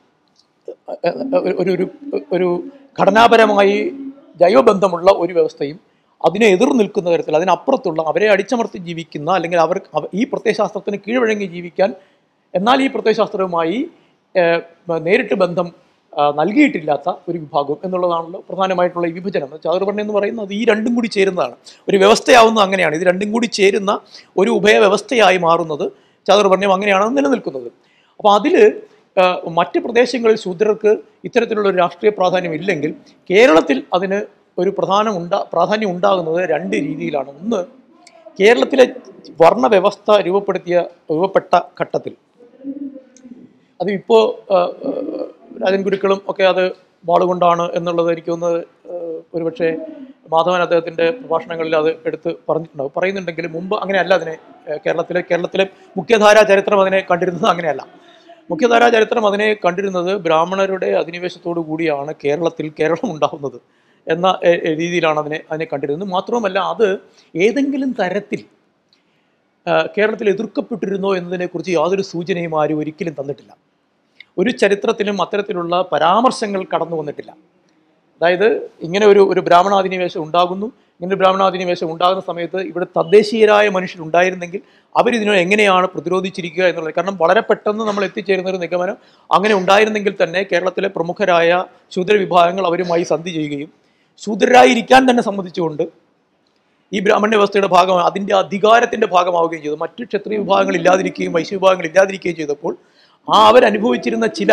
ഒരു ഒരു ഒരു ഘടനാപരമായി ജൈവബന്ധമുള്ള ഒരു വ്യവസ്ഥയും അതിനെ എതിർ നിൽക്കുന്ന തരത്തിൽ അതിനപ്പുറത്തുള്ള അവരെ അടിച്ചമർത്തി ജീവിക്കുന്ന അല്ലെങ്കിൽ അവർ അവ- ഈ പ്രത്യയശാസ്ത്രത്തിന് കീഴ്വഴങ്ങി ജീവിക്കാൻ എന്നാൽ ഈ പ്രത്യയശാസ്ത്രവുമായി ഏഹ്, നേരിട്ട് ബന്ധം ആ, നൽകിയിട്ടില്ലാത്ത ഒരു വിഭാഗം എന്നുള്ളതാണല്ലോ പ്രധാനമായിട്ടുള്ള ഈ വിഭജനം ചാതുർവർണ്ണം എന്ന് പറയുന്നത് ഈ രണ്ടും കൂടി ചേരുന്നതാണ് ഒരു വ്യവസ്ഥയാവുന്നത് അങ്ങനെയാണ് ഇത് രണ്ടും കൂടി ചേരുന്ന ഒരു ഉഭയവ്യവസ്ഥയായി മാറുന്നത് ചാതുർവർണ്ണം അങ്ങനെയാണ് നിലനിൽക്കുന്നത് അപ്പോൾ അതിൽ മറ്റ് പ്രദേശങ്ങളിൽ ശൂദ്രർക്ക് ഇത്തരത്തിലുള്ള ഒരു രാഷ്ട്രീയ പ്രാധാന്യം ഇല്ലെങ്കിൽ കേരളത്തിൽ അതിന് ഒരു പ്രധാനം ഉണ്ടാ പ്രാധാന്യം ഉണ്ടാകുന്നത് രണ്ട് രീതിയിലാണ് ഒന്ന് കേരളത്തിലെ വർണ്ണവ്യവസ്ഥ രൂപപ്പെടുത്തിയ രൂപപ്പെട്ട ഘട്ടത്തിൽ അത് ഇപ്പോൾ രാജൻ ഗുരുക്കളും ഒക്കെ അത് വാളുകൊണ്ടാണ് എന്നുള്ളത് എനിക്ക് തോന്നുന്നത് ഏഹ്, ഒരുപക്ഷെ മാധവൻ അദ്ദേഹത്തിൻ്റെ പ്രഭാഷണങ്ങളിൽ അത് എടുത്ത് പറഞ്ഞിട്ടുണ്ടാവും പറയുന്നുണ്ടെങ്കിൽ മുമ്പ് അങ്ങനെയല്ല അതിനെ ഏഹ്, കേരളത്തിലെ കേരളത്തിലെ മുഖ്യധാരാ ചരിത്രം അതിനെ കണ്ടിരുന്നത് അങ്ങനെയല്ല മുഖ്യധാരാ ചരിത്രം അതിനെ കണ്ടിരുന്നത് ബ്രാഹ്മണരുടെ അധിനിവേശത്തോടു കൂടിയാണ് കേരളത്തിൽ കേരളം ഉണ്ടാകുന്നത് എന്ന ഏഹ്, ഏഹ്, രീതിയിലാണ് അതിനെ അതിനെ കണ്ടിരുന്നത് മാത്രവുമല്ല അത് ഏതെങ്കിലും തരത്തിൽ ആ, കേരളത്തിൽ എതിർക്കപ്പെട്ടിരുന്നോ എന്നതിനെക്കുറിച്ച് യാതൊരു സൂചനയും ആരും ഒരിക്കലും തന്നിട്ടില്ല ഒരു ചരിത്രത്തിലും അത്തരത്തിലുള്ള പരാമർശങ്ങൾ കടന്നു വന്നിട്ടില്ല അതായത് ഇങ്ങനെ ഒരു ഒരു ബ്രാഹ്മണാധിനിവേശം ഉണ്ടാകുന്നു ഇങ്ങനെ ഒരു ബ്രാഹ്മണാധിനിവേശം ഉണ്ടാകുന്ന സമയത്ത് ഇവിടെ തദ്ദേശീയരായ മനുഷ്യരുണ്ടായിരുന്നെങ്കിൽ അവരിതിനെ എങ്ങനെയാണ് പ്രതിരോധിച്ചിരിക്കുക എന്നുള്ളത് കാരണം വളരെ പെട്ടെന്ന് നമ്മൾ എത്തിച്ചേരുന്ന ഒരു നിഗമനം അങ്ങനെ ഉണ്ടായിരുന്നെങ്കിൽ തന്നെ കേരളത്തിലെ പ്രമുഖരായ ശൂദ്ര വിഭാഗങ്ങൾ അവരുമായി സന്ധി ചെയ്യുകയും ശൂദ്രരായിരിക്കാൻ തന്നെ സമ്മതിച്ചുകൊണ്ട് ഈ ബ്രാഹ്മണ്യ വ്യവസ്ഥയുടെ ഭാഗമാണ് അതിൻ്റെ അധികാരത്തിൻ്റെ ഭാഗമാവുകയും ചെയ്തു മറ്റു ക്ഷത്രിയ വിഭാഗങ്ങൾ ഇല്ലാതിരിക്കുകയും വൈശ്യ വിഭാഗങ്ങൾ ഇല്ലാതിരിക്കുകയും ചെയ്തപ്പോൾ ആ അവരനുഭവിച്ചിരുന്ന ചില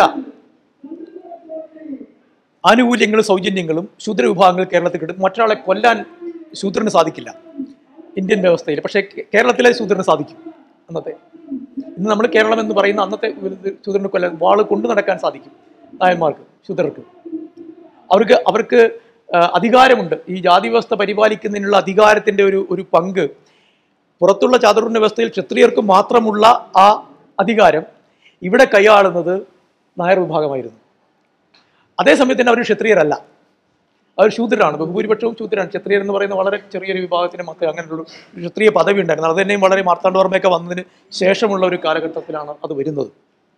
ആനുകൂല്യങ്ങളും സൗജന്യങ്ങളും ശൂദ്ര വിഭാഗങ്ങൾ കേരളത്തിൽ കിട്ടും മറ്റൊരാളെ കൊല്ലാൻ ശൂദ്രന് സാധിക്കില്ല ഇന്ത്യൻ വ്യവസ്ഥയിൽ പക്ഷേ കേ- കേരളത്തിലെ ശൂദ്രന് സാധിക്കും അന്നത്തെ ഇന്ന് നമ്മൾ കേരളം എന്ന് പറയുന്ന അന്നത്തെ ഒരു ശൂദ്രന് കൊല്ലാൻ വാള് കൊണ്ടു നടക്കാൻ സാധിക്കും നായന്മാർക്ക് ശൂദ്രർക്ക് അവർക്ക് അവർക്ക് ആ, അധികാരമുണ്ട് ഈ ജാതി വ്യവസ്ഥ പരിപാലിക്കുന്നതിനുള്ള അധികാരത്തിൻ്റെ ഒരു ഒരു പങ്ക് പുറത്തുള്ള ചാതുർണ്യ വ്യവസ്ഥയിൽ ക്ഷത്രിയർക്ക് മാത്രമുള്ള ആ അധികാരം ഇവിടെ കൈയാളുന്നത് നായർ വിഭാഗമായിരുന്നു അതേസമയത്ത് തന്നെ അവർ ക്ഷത്രിയരല്ല അവർ ശൂദ്രരാണ് ബഹുഭൂരിപക്ഷവും ശൂദ്രരാണ് ക്ഷത്രിയർ എന്ന് പറയുന്ന വളരെ ചെറിയൊരു വിഭാഗത്തിന് മക്കൾ അങ്ങനെയുള്ള ഒരു ക്ഷത്രിയ പദവി ഉണ്ടായിരുന്നു അത് തന്നെയും വളരെ മാർത്താണ്ഡവർമ്മയൊക്കെ വന്നതിന് ശേഷമുള്ള ഒരു കാലഘട്ടത്തിലാണ് അത് വരുന്നത്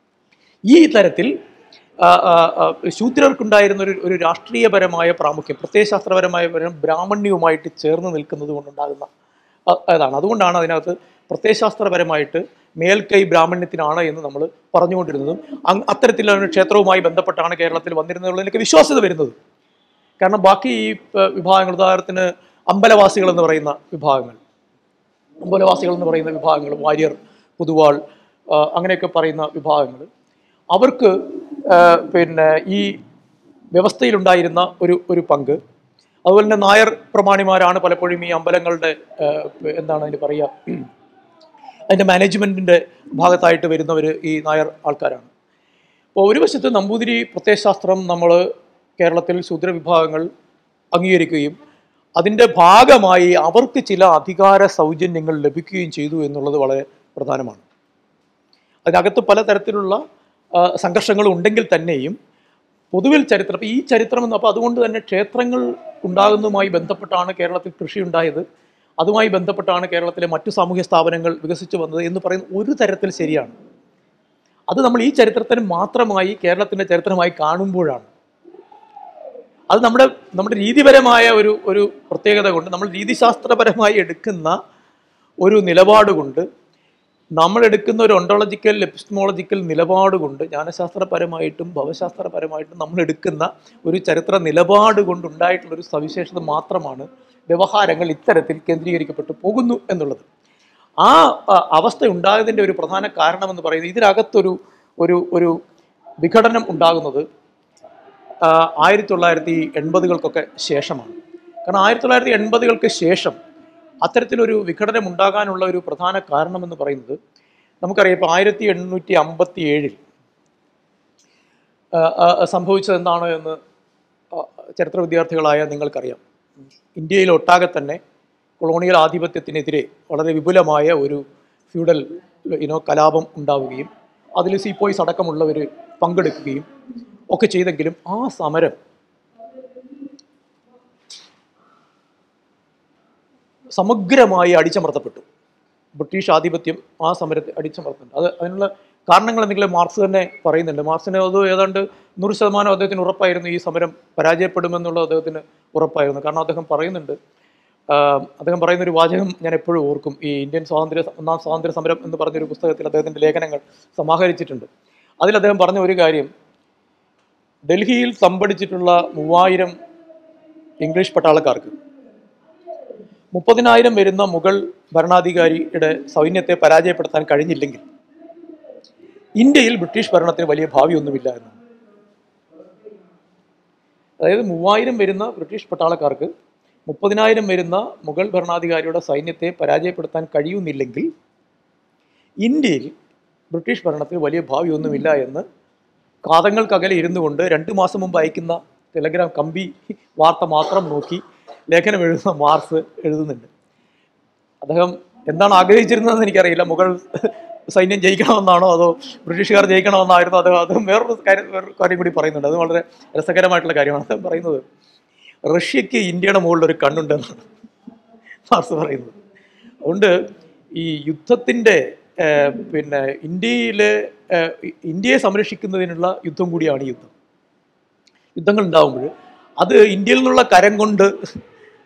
ഈ തരത്തിൽ ആ, ആ, ആ, ശൂദ്രർക്കുണ്ടായിരുന്ന ഒരു ഒരു രാഷ്ട്രീയപരമായ പ്രാമുഖ്യം പ്രത്യയശാസ്ത്രപരമായ പരം ബ്രാഹ്മണ്യവുമായിട്ട് ചേർന്ന് നിൽക്കുന്നത് കൊണ്ടുണ്ടാകുന്ന അ- അതാണ് അതുകൊണ്ടാണ് അതിനകത്ത് പ്രത്യയശാസ്ത്രപരമായിട്ട് മേൽക്കൈ ബ്രാഹ്മണ്യത്തിനാണ് എന്ന് നമ്മൾ പറഞ്ഞുകൊണ്ടിരുന്നതും അങ് അത്തരത്തിലുള്ള ഒരു ക്ഷേത്രവുമായി ബന്ധപ്പെട്ടാണ് കേരളത്തിൽ വന്നിരുന്നതിലേക്ക് വിശ്വാസ്യത വരുന്നത് കാരണം ബാക്കി ഈ പ- വിഭാഗങ്ങൾ ഉദാഹരണത്തിന് അമ്പലവാസികൾ എന്ന് പറയുന്ന വിഭാഗങ്ങൾ അമ്പലവാസികൾ എന്ന് പറയുന്ന വിഭാഗങ്ങൾ വാര്യർ പുതുവാൾ ആ, അങ്ങനെയൊക്കെ പറയുന്ന വിഭാഗങ്ങൾ അവർക്ക് ആ, പിന്നെ ഈ വ്യവസ്ഥയിലുണ്ടായിരുന്ന ഒരു ഒരു പങ്ക് അതുപോലെ തന്നെ നായർ പ്രമാണിമാരാണ് പലപ്പോഴും ഈ അമ്പലങ്ങളുടെ ആ, എന്താണ് അതിന് പറയുക അതിൻ്റെ മാനേജ്മെൻറ്റിൻ്റെ ഭാഗത്തായിട്ട് വരുന്നവർ ഈ നായർ ആൾക്കാരാണ് അപ്പോൾ ഒരു വശത്ത് നമ്പൂതിരി പ്രത്യയശാസ്ത്രം നമ്മൾ കേരളത്തിൽ ശൂദ്രവിഭാഗങ്ങൾ അംഗീകരിക്കുകയും അതിൻ്റെ ഭാഗമായി അവർക്ക് ചില അധികാര സൗജന്യങ്ങൾ ലഭിക്കുകയും ചെയ്തു എന്നുള്ളത് വളരെ പ്രധാനമാണ് അതിനകത്ത് പലതരത്തിലുള്ള ആ, സംഘർഷങ്ങളും ഉണ്ടെങ്കിൽ തന്നെയും പൊതുവിൽ ചരിത്രം അപ്പോൾ ഈ ചരിത്രം എന്ന് അപ്പോൾ അതുകൊണ്ട് തന്നെ ക്ഷേത്രങ്ങൾ ഉണ്ടാകുന്നതുമായി ബന്ധപ്പെട്ടാണ് കേരളത്തിൽ കൃഷി ഉണ്ടായത് അതുമായി ബന്ധപ്പെട്ടാണ് കേരളത്തിലെ മറ്റു സാമൂഹ്യ സ്ഥാപനങ്ങൾ വികസിച്ചു വന്നത് എന്ന് പറയുന്ന ഒരു തരത്തിൽ ശരിയാണ് അത് നമ്മൾ ഈ ചരിത്രത്തിന് മാത്രമായി കേരളത്തിൻ്റെ ചരിത്രമായി കാണുമ്പോഴാണ് അത് നമ്മുടെ നമ്മുടെ രീതിപരമായ ഒരു ഒരു പ്രത്യേകത കൊണ്ട് നമ്മൾ രീതിശാസ്ത്രപരമായി എടുക്കുന്ന ഒരു നിലപാട് കൊണ്ട് നമ്മൾ എടുക്കുന്ന ഒരു ഒണ്ടോളജിക്കൽ എപ്പിസ്റ്റമോളജിക്കൽ നിലപാട് കൊണ്ട് ജ്ഞാനശാസ്ത്രപരമായിട്ടും ഭവശാസ്ത്രപരമായിട്ടും നമ്മൾ എടുക്കുന്ന ഒരു ചരിത്ര നിലപാട് കൊണ്ടുണ്ടായിട്ടുള്ള ഒരു സവിശേഷത മാത്രമാണ് വ്യവഹാരങ്ങൾ ഇത്തരത്തിൽ കേന്ദ്രീകരിക്കപ്പെട്ടു പോകുന്നു എന്നുള്ളത് ആ ആ, അവസ്ഥ ഉണ്ടായതിൻ്റെ ഒരു പ്രധാന കാരണമെന്ന് പറയുന്നത് ഇതിനകത്തൊരു ഒരു ഒരു വിഘടനം ഉണ്ടാകുന്നത് ആ, ആയിരത്തി തൊള്ളായിരത്തി എൺപതുകൾക്കൊക്കെ ശേഷമാണ് കാരണം ആയിരത്തി തൊള്ളായിരത്തി എൺപതുകൾക്ക് ശേഷം അത്തരത്തിലൊരു വിഘടനം ഉണ്ടാകാനുള്ള ഒരു പ്രധാന കാരണമെന്ന് പറയുന്നത് നമുക്കറിയാം ഇപ്പോൾ ആയിരത്തി എണ്ണൂറ്റി അമ്പത്തി ഏഴിൽ സംഭവിച്ചത് എന്താണ് എന്ന് ആ, ചരിത്ര വിദ്യാർത്ഥികളായ നിങ്ങൾക്കറിയാം ഇന്ത്യയിൽ ഒട്ടാകെ തന്നെ കൊളോണിയൽ ആധിപത്യത്തിനെതിരെ വളരെ വിപുലമായ ഒരു ഫ്യൂഡൽ ഇനോ കലാപം ഉണ്ടാവുകയും അതിൽ സീപ്പോയ്സ് അടക്കമുള്ളവർ പങ്കെടുക്കുകയും ഒക്കെ ചെയ്തെങ്കിലും ആ സമരം സമഗ്രമായി അടിച്ചമർത്തപ്പെട്ടു ബ്രിട്ടീഷ് ആധിപത്യം ആ സമരത്തെ അടിച്ചമർത്തുന്നുണ്ട് അത് അതിനുള്ള കാരണങ്ങൾ എന്തെങ്കിലും മാർക്സ് തന്നെ പറയുന്നുണ്ട് മാർക്സിന് അത് ഏതാണ്ട് നൂറ് ശതമാനം അദ്ദേഹത്തിന് ഉറപ്പായിരുന്നു ഈ സമരം പരാജയപ്പെടുമെന്നുള്ളത് അദ്ദേഹത്തിന് ഉറപ്പായിരുന്നു കാരണം അദ്ദേഹം പറയുന്നുണ്ട് ആഹ് അദ്ദേഹം പറയുന്ന ഒരു വാചകം ഞാൻ എപ്പോഴും ഓർക്കും ഈ ഇന്ത്യൻ സ്വാതന്ത്ര്യ ഒന്നാം സ്വാതന്ത്ര്യ സമരം എന്ന് പറഞ്ഞൊരു പുസ്തകത്തിൽ അദ്ദേഹത്തിൻ്റെ ലേഖനങ്ങൾ സമാഹരിച്ചിട്ടുണ്ട് അതിൽ അദ്ദേഹം പറഞ്ഞ ഒരു കാര്യം ഡൽഹിയിൽ തമ്പടിച്ചിട്ടുള്ള മൂവായിരം ഇംഗ്ലീഷ് പട്ടാളക്കാർക്ക് മുപ്പതിനായിരം വരുന്ന മുഗൾ ഭരണാധികാരിയുടെ സൈന്യത്തെ പരാജയപ്പെടുത്താൻ കഴിഞ്ഞില്ലെങ്കിൽ ഇന്ത്യയിൽ ബ്രിട്ടീഷ് ഭരണത്തിന് വലിയ ഭാവിയൊന്നുമില്ല എന്നാണ് അതായത് മൂവായിരം വരുന്ന ബ്രിട്ടീഷ് പട്ടാളക്കാർക്ക് മുപ്പതിനായിരം വരുന്ന മുഗൾ ഭരണാധികാരിയുടെ സൈന്യത്തെ പരാജയപ്പെടുത്താൻ കഴിയുന്നില്ലെങ്കിൽ ഇന്ത്യയിൽ ബ്രിട്ടീഷ് ഭരണത്തിന് വലിയ ഭാവിയൊന്നുമില്ല എന്ന് കാതങ്ങൾക്കകലെ ഇരുന്നു കൊണ്ട് രണ്ട് മാസം മുമ്പ് അയക്കുന്ന ടെലഗ്രാം കമ്പി വാർത്ത മാത്രം നോക്കി ലേഖനം എഴുതുന്ന മാർസ് എഴുതുന്നുണ്ട് അദ്ദേഹം എന്താണ് ആഗ്രഹിച്ചിരുന്നതെന്ന് എനിക്കറിയില്ല മുഗൾ സൈന്യം ജയിക്കണമെന്നാണോ അതോ ബ്രിട്ടീഷുകാർ ജയിക്കണമെന്നായിരുന്നു അദ്ദേഹം അദ്ദേഹം വേറൊരു കാര്യം വേറൊരു കാര്യം കൂടി പറയുന്നുണ്ട് അത് വളരെ രസകരമായിട്ടുള്ള കാര്യമാണ് അദ്ദേഹം പറയുന്നത് റഷ്യക്ക് ഇന്ത്യയുടെ മുകളിൽ ഒരു കണ്ണുണ്ടെന്നാണ് മാർസ് പറയുന്നത് അതുകൊണ്ട് ഈ യുദ്ധത്തിൻ്റെ ഏഹ്, പിന്നെ ഇന്ത്യയിലെ ഏഹ്, ഇന്ത്യയെ സംരക്ഷിക്കുന്നതിനുള്ള യുദ്ധം കൂടിയാണ് ഈ യുദ്ധം യുദ്ധങ്ങൾ ഉണ്ടാകുമ്പോൾ അത് ഇന്ത്യയിൽ നിന്നുള്ള കരം കൊണ്ട്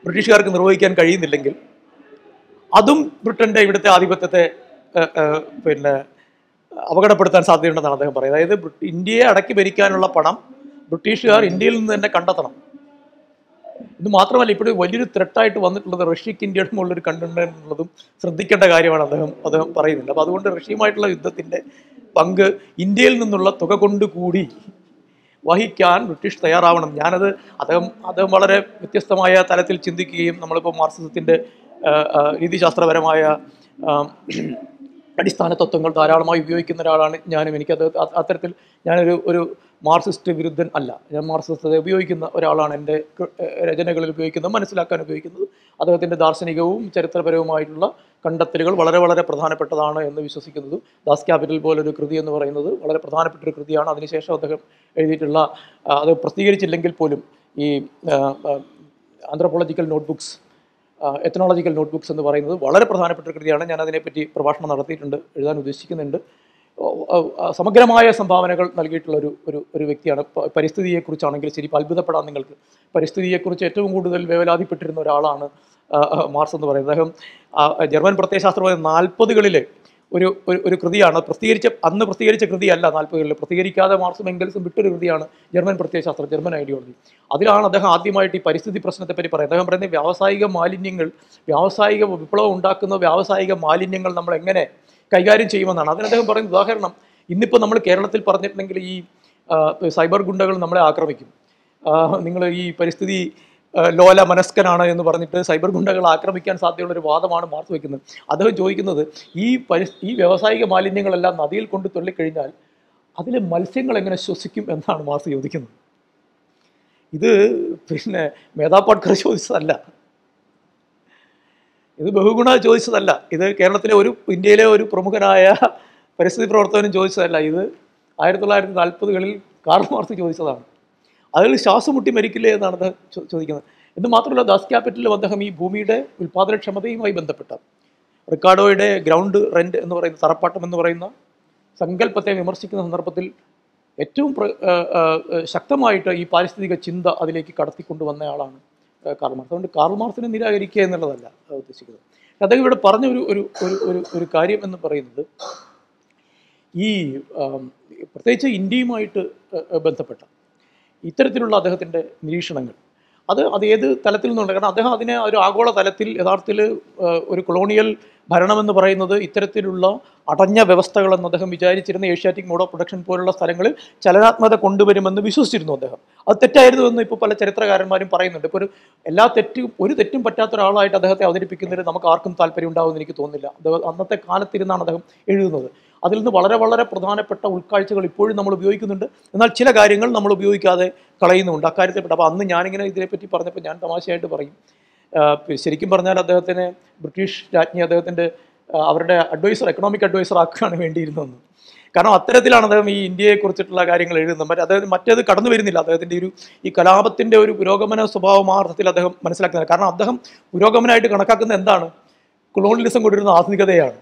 ബ്രിട്ടീഷുകാർക്ക് നിർവഹിക്കാൻ കഴിയുന്നില്ലെങ്കിൽ അതും ബ്രിട്ടന്റെ ഇവിടുത്തെ ആധിപത്യത്തെ ഏഹ്, ഏഹ്, പിന്നെ അപകടപ്പെടുത്താൻ സാധ്യതയുണ്ടെന്നാണ് അദ്ദേഹം പറയുന്നത് അതായത് ബ്രിട്ട്- ഇന്ത്യയെ അടക്കി ഭരിക്കാനുള്ള പണം ബ്രിട്ടീഷുകാർ ഇന്ത്യയിൽ നിന്ന് തന്നെ കണ്ടെത്തണം ഇത് മാത്രമല്ല ഇപ്പോഴും വലിയൊരു ത്രെട്ടായിട്ട് വന്നിട്ടുള്ളത് റഷ്യക്ക് ഇന്ത്യയുടെ മുകളിൽ ഒരു കണ്ടുണ്ടെന്നുള്ളതും ശ്രദ്ധിക്കേണ്ട കാര്യമാണ് അദ്ദേഹം അദ്ദേഹം പറയുന്നുണ്ട് അപ്പോൾ അതുകൊണ്ട് റഷ്യയുമായിട്ടുള്ള യുദ്ധത്തിൻ്റെ പങ്ക് ഇന്ത്യയിൽ നിന്നുള്ള തുക കൊണ്ട് കൂടി വഹിക്കാൻ ബ്രിട്ടീഷ് തയ്യാറാവണം ഞാനത് അദ്ദേഹം അദ്ദേഹം വളരെ വ്യത്യസ്തമായ തലത്തിൽ ചിന്തിക്കുകയും നമ്മളിപ്പോൾ മാർക്സിസത്തിൻ്റെ രീതിശാസ്ത്രപരമായ ആ, അടിസ്ഥാന തത്വങ്ങൾ ധാരാളമായി ഉപയോഗിക്കുന്ന ഒരാളാണ് ഞാനും എനിക്കത് അ- അത്തരത്തിൽ ഞാനൊരു ഒരു മാർക്സിസ്റ്റ് വിരുദ്ധൻ അല്ല ഞാൻ മാർക്സിസ്റ്റത്തെ ഉപയോഗിക്കുന്ന ഒരാളാണ് എൻ്റെ കൃ- ഏഹ് രചനകളിൽ ഉപയോഗിക്കുന്നത് മനസ്സിലാക്കാൻ ഉപയോഗിക്കുന്നത് അദ്ദേഹത്തിൻ്റെ ദാർശനികവും ചരിത്രപരവുമായിട്ടുള്ള കണ്ടെത്തലുകൾ വളരെ വളരെ പ്രധാനപ്പെട്ടതാണ് എന്ന് വിശ്വസിക്കുന്നത് ദാസ് ക്യാപിറ്റൽ പോലൊരു കൃതി എന്ന് പറയുന്നത് വളരെ പ്രധാനപ്പെട്ട ഒരു കൃതിയാണ് അതിനുശേഷം അദ്ദേഹം എഴുതിയിട്ടുള്ള ആ, അത് പ്രസിദ്ധീകരിച്ചില്ലെങ്കിൽ പോലും ഈ ആന്ത്രപ്പോളജിക്കൽ നോട്ട്ബുക്സ് എത്തനോളജിക്കൽ നോട്ട്ബുക്സ് എന്ന് പറയുന്നത് വളരെ പ്രധാനപ്പെട്ട ഒരു കൃതിയാണ് ഞാൻ അതിനെപ്പറ്റി പ്രഭാഷണം നടത്തിയിട്ടുണ്ട് എഴുതാൻ ഉദ്ദേശിക്കുന്നുണ്ട് ഓ, ഓ, ആ, സമഗ്രമായ സംഭാവനകൾ നൽകിയിട്ടുള്ള ഒരു ഒരു ഒരു വ്യക്തിയാണ് പ- പരിസ്ഥിതിയെക്കുറിച്ചാണെങ്കിൽ ശരി ഇപ്പം അത്ഭുതപ്പെടാം നിങ്ങൾക്ക് പരിസ്ഥിതിയെക്കുറിച്ച് ഏറ്റവും കൂടുതൽ വേവലാതിപ്പെട്ടിരുന്ന ഒരാളാണ് ആ, ആ, മാർസ് എന്ന് പറയുന്നത് അദ്ദേഹം ആ, ജർമ്മൻ പ്രത്യയശാസ്ത്രമായ നാൽപ്പതുകളിൽ ഒരു ഒരു ഒരു കൃതിയാണ് അത് പ്രസിദ്ധീകരിച്ച അന്ന് പ്രസിദ്ധീകരിച്ച കൃതിയല്ല നാൽപ്പതുകളിൽ പ്രസിദ്ധീകരിക്കാതെ മാർക്സും എംഗൽസും വിട്ടൊരു കൃതിയാണ് ജർമ്മൻ പ്രത്യയശാസ്ത്രം ജർമ്മൻ ഐഡിയോളജി അതിലാണ് അദ്ദേഹം ആദ്യമായിട്ട് ഈ പരിസ്ഥിതി പ്രശ്നത്തെ പറ്റി പറയുന്നത് അദ്ദേഹം പറയുന്നത് വ്യാവസായിക മാലിന്യങ്ങൾ വ്യാവസായിക വിപ്ലവം ഉണ്ടാക്കുന്ന വ്യാവസായിക മാലിന്യങ്ങൾ നമ്മൾ എങ്ങനെ കൈകാര്യം ചെയ്യുമെന്നാണ് അതിന് അദ്ദേഹം പറയുന്ന ഉദാഹരണം ഇന്നിപ്പോൾ നമ്മൾ കേരളത്തിൽ പറഞ്ഞിട്ടുണ്ടെങ്കിൽ ഈ ആ, സൈബർ ഗുണ്ടകൾ നമ്മളെ ആക്രമിക്കും നിങ്ങൾ ഈ പരിസ്ഥിതി ആ, ലോല മനസ്കനാണ് എന്ന് പറഞ്ഞിട്ട് സൈബർ ഗുണ്ടകൾ ആക്രമിക്കാൻ സാധ്യതയുള്ള ഒരു വാദമാണ് മാർച്ച് വയ്ക്കുന്നത് അദ്ദേഹം ചോദിക്കുന്നത് ഈ പരി ഈ വ്യാവസായിക മാലിന്യങ്ങളെല്ലാം നദിയിൽ കൊണ്ട് തള്ളിക്കഴിഞ്ഞാൽ അതിലെ മത്സ്യങ്ങൾ എങ്ങനെ ശ്വസിക്കും എന്നാണ് മാർസ് ചോദിക്കുന്നത് ഇത് പിന്നെ മേധാ പട്കർ ചോദിച്ചതല്ല ഇത് ബഹുഗുണ ചോദിച്ചതല്ല ഇത് കേരളത്തിലെ ഒരു ഇന്ത്യയിലെ ഒരു പ്രമുഖനായ പരിസ്ഥിതി പ്രവർത്തകനും ചോദിച്ചതല്ല ഇത് ആയിരത്തി തൊള്ളായിരത്തി നാൽപ്പതുകളിൽ കാർൾ മാർക്സ് ചോദിച്ചതാണ് അതിൽ ശ്വാസം മുട്ടി മരിക്കില്ലേ എന്നാണ് അദ്ദേഹം ചോ- ചോദിക്കുന്നത് എന്ന് മാത്രമല്ല ദാസ് ക്യാപിറ്റലിലും അദ്ദേഹം ഈ ഭൂമിയുടെ ഉൽപ്പാദനക്ഷമതയുമായി ബന്ധപ്പെട്ട റിക്കാർഡോയുടെ ഗ്രൗണ്ട് റെന്റ് എന്ന് പറയുന്ന തറപ്പാട്ടം എന്ന് പറയുന്ന സങ്കല്പത്തെ വിമർശിക്കുന്ന സന്ദർഭത്തിൽ ഏറ്റവും പ്ര- ആ, ആ, ശക്തമായിട്ട് ഈ പാരിസ്ഥിതിക ചിന്ത അതിലേക്ക് കടത്തിക്കൊണ്ടുവന്നയാളാണ് ആ, കാർൾ മാർക്സ് അതുകൊണ്ട് കാർൾ മാർക്സിനെ നിരാകരിക്കുക എന്നുള്ളതല്ല ആ, ഉദ്ദേശിക്കുന്നത് അദ്ദേഹം ഇവിടെ പറഞ്ഞ ഒരു ഒരു ഒരു ഒരു ഒരു കാര്യം എന്ന് പറയുന്നത് ഈ ആം, പ്രത്യേകിച്ച് ഇന്ത്യയുമായിട്ട് ആ, ആ, ബന്ധപ്പെട്ട ഇത്തരത്തിലുള്ള അദ്ദേഹത്തിൻ്റെ നിരീക്ഷണങ്ങൾ അത് അത് ഏത് തലത്തിൽ നിന്നുണ്ട് കാരണം അദ്ദേഹം അതിനെ ഒരു ആഗോള തലത്തിൽ യഥാർത്ഥത്തിൽ ആ, ഒരു കൊളോണിയൽ ഭരണമെന്ന് പറയുന്നത് ഇത്തരത്തിലുള്ള അടഞ്ഞ വ്യവസ്ഥകളെന്ന് അദ്ദേഹം വിചാരിച്ചിരുന്ന ഏഷ്യാറ്റിക് മോഡ് ഓഫ് പ്രൊഡക്ഷൻ പോലുള്ള സ്ഥലങ്ങളിൽ ചലനാത്മകത കൊണ്ടുവരുമെന്ന് വിശ്വസിച്ചിരുന്നു അദ്ദേഹം അത് തെറ്റായിരുന്നു എന്ന് ഇപ്പോൾ പല ചരിത്രകാരന്മാരും പറയുന്നുണ്ട് ഇപ്പോൾ ഒരു എല്ലാ തെറ്റും ഒരു തെറ്റും പറ്റാത്ത ഒരാളായിട്ട് അദ്ദേഹത്തെ അവതരിപ്പിക്കുന്നതിൽ നമുക്ക് ആർക്കും താല്പര്യം ഉണ്ടാവുമെന്ന് എനിക്ക് തോന്നുന്നില്ല അദ്ദേഹം അന്നത്തെ കാലത്തിരുന്നാണ് അദ്ദേഹം എഴുതുന്നത് അതിൽ നിന്ന് വളരെ വളരെ പ്രധാനപ്പെട്ട ഉൾക്കാഴ്ചകൾ ഇപ്പോഴും നമ്മൾ ഉപയോഗിക്കുന്നുണ്ട് എന്നാൽ ചില കാര്യങ്ങൾ നമ്മൾ ഉപയോഗിക്കാതെ കളയുന്നുണ്ട് അക്കാര്യത്തിൽപ്പെട്ട അപ്പോൾ അന്ന് ഞാനിങ്ങനെ ഇതിനെപ്പറ്റി പറഞ്ഞപ്പോൾ ഞാൻ തമാശയായിട്ട് പറയും ആ, പി- ശരിക്കും പറഞ്ഞാൽ അദ്ദേഹത്തിന് ബ്രിട്ടീഷ് രാജ്ഞി അദ്ദേഹത്തിൻ്റെ ആ, അവരുടെ അഡ്വൈസർ എക്കണോമിക് അഡ്വൈസർ ആക്കുകയാണ് വേണ്ടിയിരുന്നതെന്ന് കാരണം അത്തരത്തിലാണ് അദ്ദേഹം ഈ ഇന്ത്യയെക്കുറിച്ചിട്ടുള്ള കാര്യങ്ങൾ എഴുതുന്നത് മറ്റേ അദ്ദേഹം മറ്റേത് കടന്നു വരുന്നില്ല അദ്ദേഹത്തിൻ്റെ ഒരു ഈ കലാപത്തിൻ്റെ ഒരു പുരോഗമന സ്വഭാവം ആ അർത്ഥത്തിൽ അദ്ദേഹം മനസ്സിലാക്കുന്നത് കാരണം അദ്ദേഹം പുരോഗമനമായിട്ട് കണക്കാക്കുന്നത് എന്താണ് കൊളോണിയലിസം കൊണ്ടിരുന്ന ആധുനികതയാണ്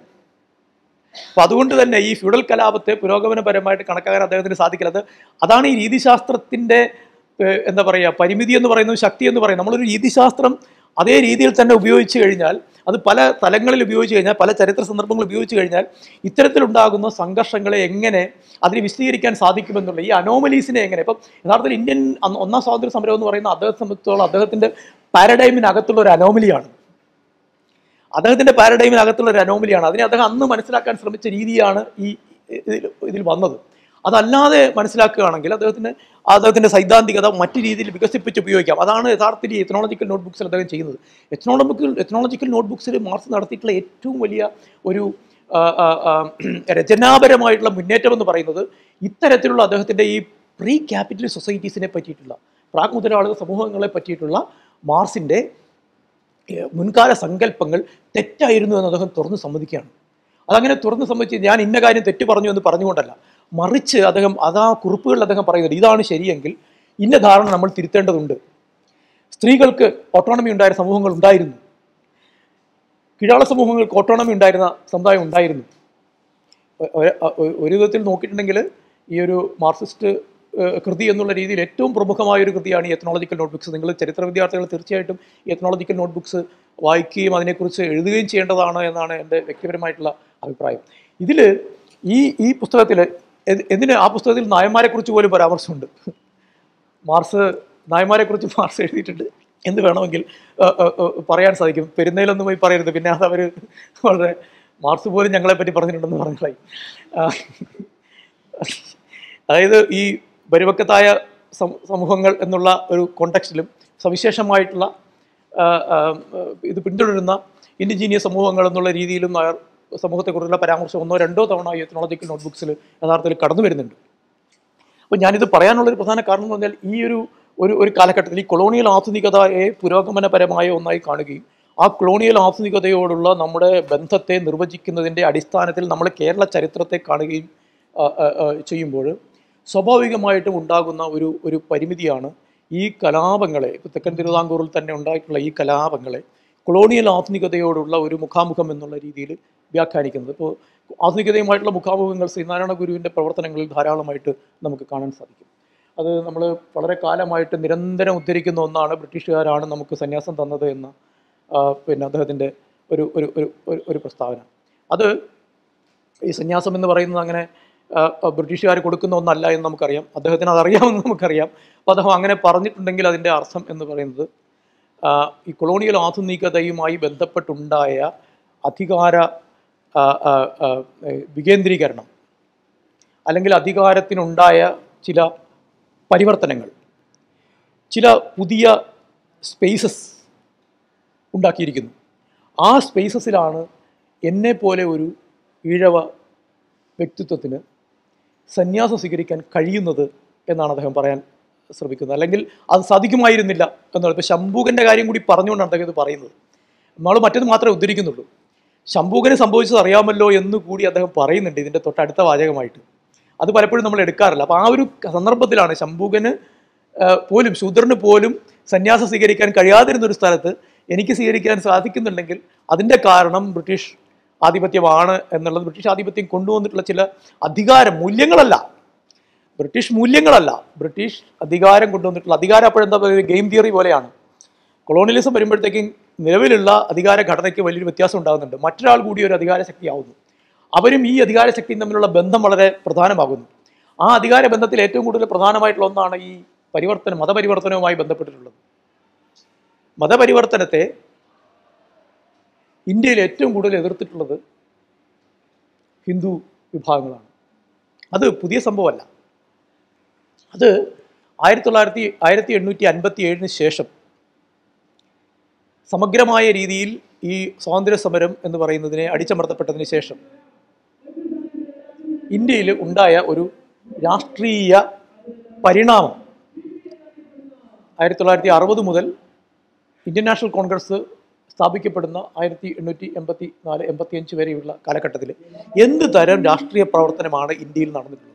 അപ്പം അതുകൊണ്ട് തന്നെ ഈ ഫ്യൂഡൽ കലാപത്തെ പുരോഗമനപരമായിട്ട് കണക്കാക്കാൻ അദ്ദേഹത്തിന് സാധിക്കില്ല അത് അതാണ് ഈ രീതിശാസ്ത്രത്തിൻ്റെ ഏഹ്, എന്താ പറയുക പരിമിതി എന്ന് പറയുന്നത് ശക്തി എന്ന് പറയുന്നത് നമ്മളൊരു രീതിശാസ്ത്രം അതേ രീതിയിൽ തന്നെ ഉപയോഗിച്ച് കഴിഞ്ഞാൽ അത് പല തലങ്ങളിൽ ഉപയോഗിച്ച് കഴിഞ്ഞാൽ പല ചരിത്ര സന്ദർഭങ്ങളിൽ ഉപയോഗിച്ച് കഴിഞ്ഞാൽ ഇത്തരത്തിലുണ്ടാകുന്ന സംഘർഷങ്ങളെ എങ്ങനെ അതിനെ വിശദീകരിക്കാൻ സാധിക്കുമെന്നുള്ള ഈ അനോമലീസിനെ എങ്ങനെ ഇപ്പം യഥാർത്ഥത്തിൽ ഇന്ത്യൻ അന്ന് ഒന്നാം സ്വാതന്ത്ര്യ സമരം എന്ന് പറയുന്ന അദ്ദേഹത്തെ സംബന്ധിച്ചോളം അദ്ദേഹത്തിൻ്റെ പാരഡൈമിനകത്തുള്ള ഒരു അനോമലിയാണ് അദ്ദേഹത്തിന്റെ പാരഡൈമിനകത്തുള്ള ഒരു അനോമലിയാണ് അതിനെ അദ്ദേഹം അന്ന് മനസ്സിലാക്കാൻ ശ്രമിച്ച രീതിയാണ് ഈ ഇതിൽ ഇതിൽ വന്നത് അതല്ലാതെ മനസ്സിലാക്കുകയാണെങ്കിൽ അദ്ദേഹത്തിന് അദ്ദേഹത്തിന്റെ സൈദ്ധാന്തികത മറ്റു രീതിയിൽ വികസിപ്പിച്ച് ഉപയോഗിക്കാം അതാണ് യഥാർത്ഥത്തിൽ ഈ എത്തനോളജിക്കൽ നോട്ട്ബുക്സിൽ അദ്ദേഹം ചെയ്യുന്നത് എത്തനോളജിക്കൽ എത്തനോളജിക്കൽ നോട്ട്ബുക്സിൽ മാർക്സ് നടത്തിയിട്ടുള്ള ഏറ്റവും വലിയ ഒരു ആ, ആ, ആ, രചനാപരമായിട്ടുള്ള മുന്നേറ്റം എന്ന് പറയുന്നത് ഇത്തരത്തിലുള്ള അദ്ദേഹത്തിന്റെ ഈ പ്രീ ക്യാപിറ്റൽ സൊസൈറ്റീസിനെ പറ്റിയിട്ടുള്ള പ്രാഗ് മുതലാളിക സമൂഹങ്ങളെ പറ്റിയിട്ടുള്ള മാർസിന്റെ ഏഹ് മുൻകാല സങ്കല്പങ്ങൾ തെറ്റായിരുന്നു എന്ന് അദ്ദേഹം തുറന്ന് സമ്മതിക്കുകയാണ് അതങ്ങനെ തുറന്ന് സമ്മതിച്ച് ഞാൻ ഇന്ന കാര്യം തെറ്റ് പറഞ്ഞു എന്ന് പറഞ്ഞുകൊണ്ടല്ല മറിച്ച് അദ്ദേഹം അതാ കുറിപ്പുകളിൽ അദ്ദേഹം പറയുന്നത് ഇതാണ് ശരിയെങ്കിൽ ഇന്ന ധാരണ നമ്മൾ തിരുത്തേണ്ടതുണ്ട് സ്ത്രീകൾക്ക് ഓട്ടോണമി ഉണ്ടായിരുന്ന സമൂഹങ്ങൾ ഉണ്ടായിരുന്നു കീഴാള സമൂഹങ്ങൾക്ക് ഓട്ടോണമി ഉണ്ടായിരുന്ന സമുദായം ഉണ്ടായിരുന്നു ഒ- ഒ- ഒ- ഒരു വിധത്തിൽ നോക്കിയിട്ടുണ്ടെങ്കിൽ ഈ ഒരു മാർക്സിസ്റ്റ് ഏഹ്, കൃതി എന്നുള്ള രീതിയിൽ ഏറ്റവും പ്രമുഖമായ ഒരു കൃതിയാണ് ഈ എത്നോളജിക്കൽ നോട്ട്ബുക്സ് നിങ്ങൾ ചരിത്ര വിദ്യാർത്ഥികൾ തീർച്ചയായിട്ടും ഈ എത്നോളജിക്കൽ നോട്ട്ബുക്സ് വായിക്കുകയും അതിനെക്കുറിച്ച് എഴുതുകയും ചെയ്യേണ്ടതാണ് എന്നാണ് എൻ്റെ വ്യക്തിപരമായിട്ടുള്ള അഭിപ്രായം ഇതിൽ ഈ ഈ പുസ്തകത്തിൽ എന്തിന് ആ പുസ്തകത്തിൽ നായന്മാരെക്കുറിച്ച് പോലും പരാമർശമുണ്ട് മാർസ് നായന്മാരെക്കുറിച്ച് മാർസ് എഴുതിയിട്ടുണ്ട് എന്ത് വേണമെങ്കിൽ ആ, ആ, ആ, പറയാൻ സാധിക്കും പെരുന്നയിലൊന്നും പോയി പറയരുത് പിന്നെ അത് അവർ വളരെ മാർസ് പോലും ഞങ്ങളെപ്പറ്റി പറഞ്ഞിട്ടുണ്ടെന്ന് പറഞ്ഞായി അതായത് ഈ പരിപക്വത്തായ സം- സമൂഹങ്ങൾ എന്നുള്ള ഒരു കോണ്ടക്സ്റ്റിലും സവിശേഷമായിട്ടുള്ള ആ, ആ, ഇത് പിന്തുടരുന്ന ഇൻഡിജീനിയസ് സമൂഹങ്ങൾ എന്നുള്ള രീതിയിലും നായർ സമൂഹത്തെക്കുറിച്ചുള്ള പരാമർശം ഒന്നോ രണ്ടോ തവണ ഈ എത്നോളജിക്കൽ നോട്ട്ബുക്സിൽ യഥാർത്ഥത്തിൽ കടന്നു വരുന്നുണ്ട് അപ്പോൾ ഞാനിത് പറയാനുള്ളൊരു പ്രധാന കാരണം എന്ന് പറഞ്ഞാൽ ഈ ഒരു ഒരു ഒരു കാലഘട്ടത്തിൽ ഈ കൊളോണിയൽ ആധുനികതയെ പുരോഗമനപരമായ ഒന്നായി കാണുകയും ആ കൊളോണിയൽ ആധുനികതയോടുള്ള നമ്മുടെ ബന്ധത്തെ നിർവചിക്കുന്നതിൻ്റെ അടിസ്ഥാനത്തിൽ നമ്മൾ കേരള ചരിത്രത്തെ കാണുകയും ആ, ആ, ആ, ചെയ്യുമ്പോൾ സ്വാഭാവികമായിട്ടും ഉണ്ടാകുന്ന ഒരു ഒരു പരിമിതിയാണ് ഈ കലാപങ്ങളെ ഇപ്പോൾ തെക്കൻ തിരുവിതാംകൂറിൽ തന്നെ ഉണ്ടായിട്ടുള്ള ഈ കലാപങ്ങളെ കൊളോണിയൽ ആധുനികതയോടുള്ള ഒരു മുഖാമുഖം എന്നുള്ള രീതിയിൽ വ്യാഖ്യാനിക്കുന്നത് ഇപ്പോൾ ആധുനികതയുമായിട്ടുള്ള മുഖാമുഖങ്ങൾ ശ്രീനാരായണ ഗുരുവിൻ്റെ പ്രവർത്തനങ്ങളിൽ ധാരാളമായിട്ട് നമുക്ക് കാണാൻ സാധിക്കും അത് നമ്മൾ വളരെ കാലമായിട്ട് നിരന്തരം ഉദ്ധരിക്കുന്ന ഒന്നാണ് ബ്രിട്ടീഷുകാരാണ് നമുക്ക് സന്യാസം തന്നത് എന്ന ആ, പിന്നെ അദ്ദേഹത്തിൻ്റെ ഒരു ഒരു ഒരു ഒരു- ഒരു പ്രസ്താവന അത് ഈ സന്യാസം എന്ന് പറയുന്നത് അങ്ങനെ ആ, ആ, ബ്രിട്ടീഷുകാർ കൊടുക്കുന്ന ഒന്നല്ല എന്ന് നമുക്കറിയാം അദ്ദേഹത്തിന് അതറിയാമെന്ന് നമുക്കറിയാം അപ്പോൾ അദ്ദേഹം അങ്ങനെ പറഞ്ഞിട്ടുണ്ടെങ്കിൽ അതിൻ്റെ അർത്ഥം എന്ന് പറയുന്നത് ആ, ഈ കൊളോണിയൽ ആധുനികതയുമായി ബന്ധപ്പെട്ടുണ്ടായ അധികാര ആ, ആ, ആ, ഏ, വികേന്ദ്രീകരണം അല്ലെങ്കിൽ അധികാരത്തിനുണ്ടായ ചില പരിവർത്തനങ്ങൾ ചില പുതിയ സ്പേസസ് ഉണ്ടാക്കിയിരിക്കുന്നു ആ സ്പേസസിലാണ് എന്നെപ്പോലെ ഒരു ഈഴവ വ്യക്തിത്വത്തിന് സന്യാസം സ്വീകരിക്കാൻ കഴിയുന്നത് എന്നാണ് അദ്ദേഹം പറയാൻ ശ്രമിക്കുന്നത് അല്ലെങ്കിൽ അത് സാധിക്കുമായിരുന്നില്ല എന്നുള്ളത് ഇപ്പോൾ ശംഭൂകൻ്റെ കാര്യം കൂടി പറഞ്ഞുകൊണ്ടാണ് അദ്ദേഹം ഇത് പറയുന്നത് നമ്മൾ മറ്റത് മാത്രമേ ഉദ്ധരിക്കുന്നുള്ളൂ ശംഭൂകന് സംഭവിച്ചത് അറിയാമല്ലോ എന്ന് കൂടി അദ്ദേഹം പറയുന്നുണ്ട് ഇതിൻ്റെ തൊട്ടടുത്ത വാചകമായിട്ട് അത് പലപ്പോഴും നമ്മൾ എടുക്കാറില്ല അപ്പോൾ ആ ഒരു സന്ദർഭത്തിലാണ് ശംഭൂകന് ആ, പോലും ശൂദ്രന് പോലും സന്യാസം സ്വീകരിക്കാൻ കഴിയാതിരുന്ന ഒരു സ്ഥലത്ത് എനിക്ക് സ്വീകരിക്കാൻ സാധിക്കുന്നുണ്ടെങ്കിൽ അതിൻ്റെ കാരണം ബ്രിട്ടീഷ് ആധിപത്യമാണ് എന്നുള്ളത് ബ്രിട്ടീഷ് ആധിപത്യം കൊണ്ടുവന്നിട്ടുള്ള ചില അധികാര മൂല്യങ്ങളല്ല ബ്രിട്ടീഷ് മൂല്യങ്ങളല്ല ബ്രിട്ടീഷ് അധികാരം കൊണ്ടുവന്നിട്ടുള്ള അധികാരം അപ്പോഴെന്താ പറയുക ഗെയിം തിയറി പോലെയാണ് കൊളോണിയലിസം വരുമ്പോഴത്തേക്കും നിലവിലുള്ള അധികാര ഘടനയ്ക്ക് വലിയൊരു വ്യത്യാസം ഉണ്ടാകുന്നുണ്ട് മറ്റൊരാൾ കൂടി ഒരു അധികാര ശക്തിയാവുന്നു അവരും ഈ അധികാര ശക്തിയും തമ്മിലുള്ള ബന്ധം വളരെ പ്രധാനമാകുന്നു ആ അധികാര ബന്ധത്തിൽ ഏറ്റവും കൂടുതൽ പ്രധാനമായിട്ടുള്ള ഒന്നാണ് ഈ പരിവർത്തനം മതപരിവർത്തനവുമായി ബന്ധപ്പെട്ടിട്ടുള്ളത് മതപരിവർത്തനത്തെ ഇന്ത്യയിൽ ഏറ്റവും കൂടുതൽ എതിർത്തിട്ടുള്ളത് ഹിന്ദു വിഭാഗങ്ങളാണ് അത് പുതിയ സംഭവമല്ല അത് ആയിരത്തി തൊള്ളായിരത്തി ആയിരത്തി എണ്ണൂറ്റി അൻപത്തി ഏഴിന് ശേഷം സമഗ്രമായ രീതിയിൽ ഈ സ്വാതന്ത്ര്യ സമരം എന്ന് പറയുന്നതിനെ അടിച്ചമർത്തപ്പെട്ടതിന് ശേഷം ഇന്ത്യയിൽ ഉണ്ടായ ഒരു രാഷ്ട്രീയ പരിണാമം ആയിരത്തി തൊള്ളായിരത്തി അറുപത് മുതൽ ഇന്ത്യൻ നാഷണൽ കോൺഗ്രസ് സ്ഥാപിക്കപ്പെടുന്ന ആയിരത്തി എണ്ണൂറ്റി എൺപത്തി നാല് എൺപത്തി അഞ്ച് വരെയുള്ള കാലഘട്ടത്തിൽ എന്ത് തരം രാഷ്ട്രീയ പ്രവർത്തനമാണ് ഇന്ത്യയിൽ നടന്നിട്ടുള്ളത്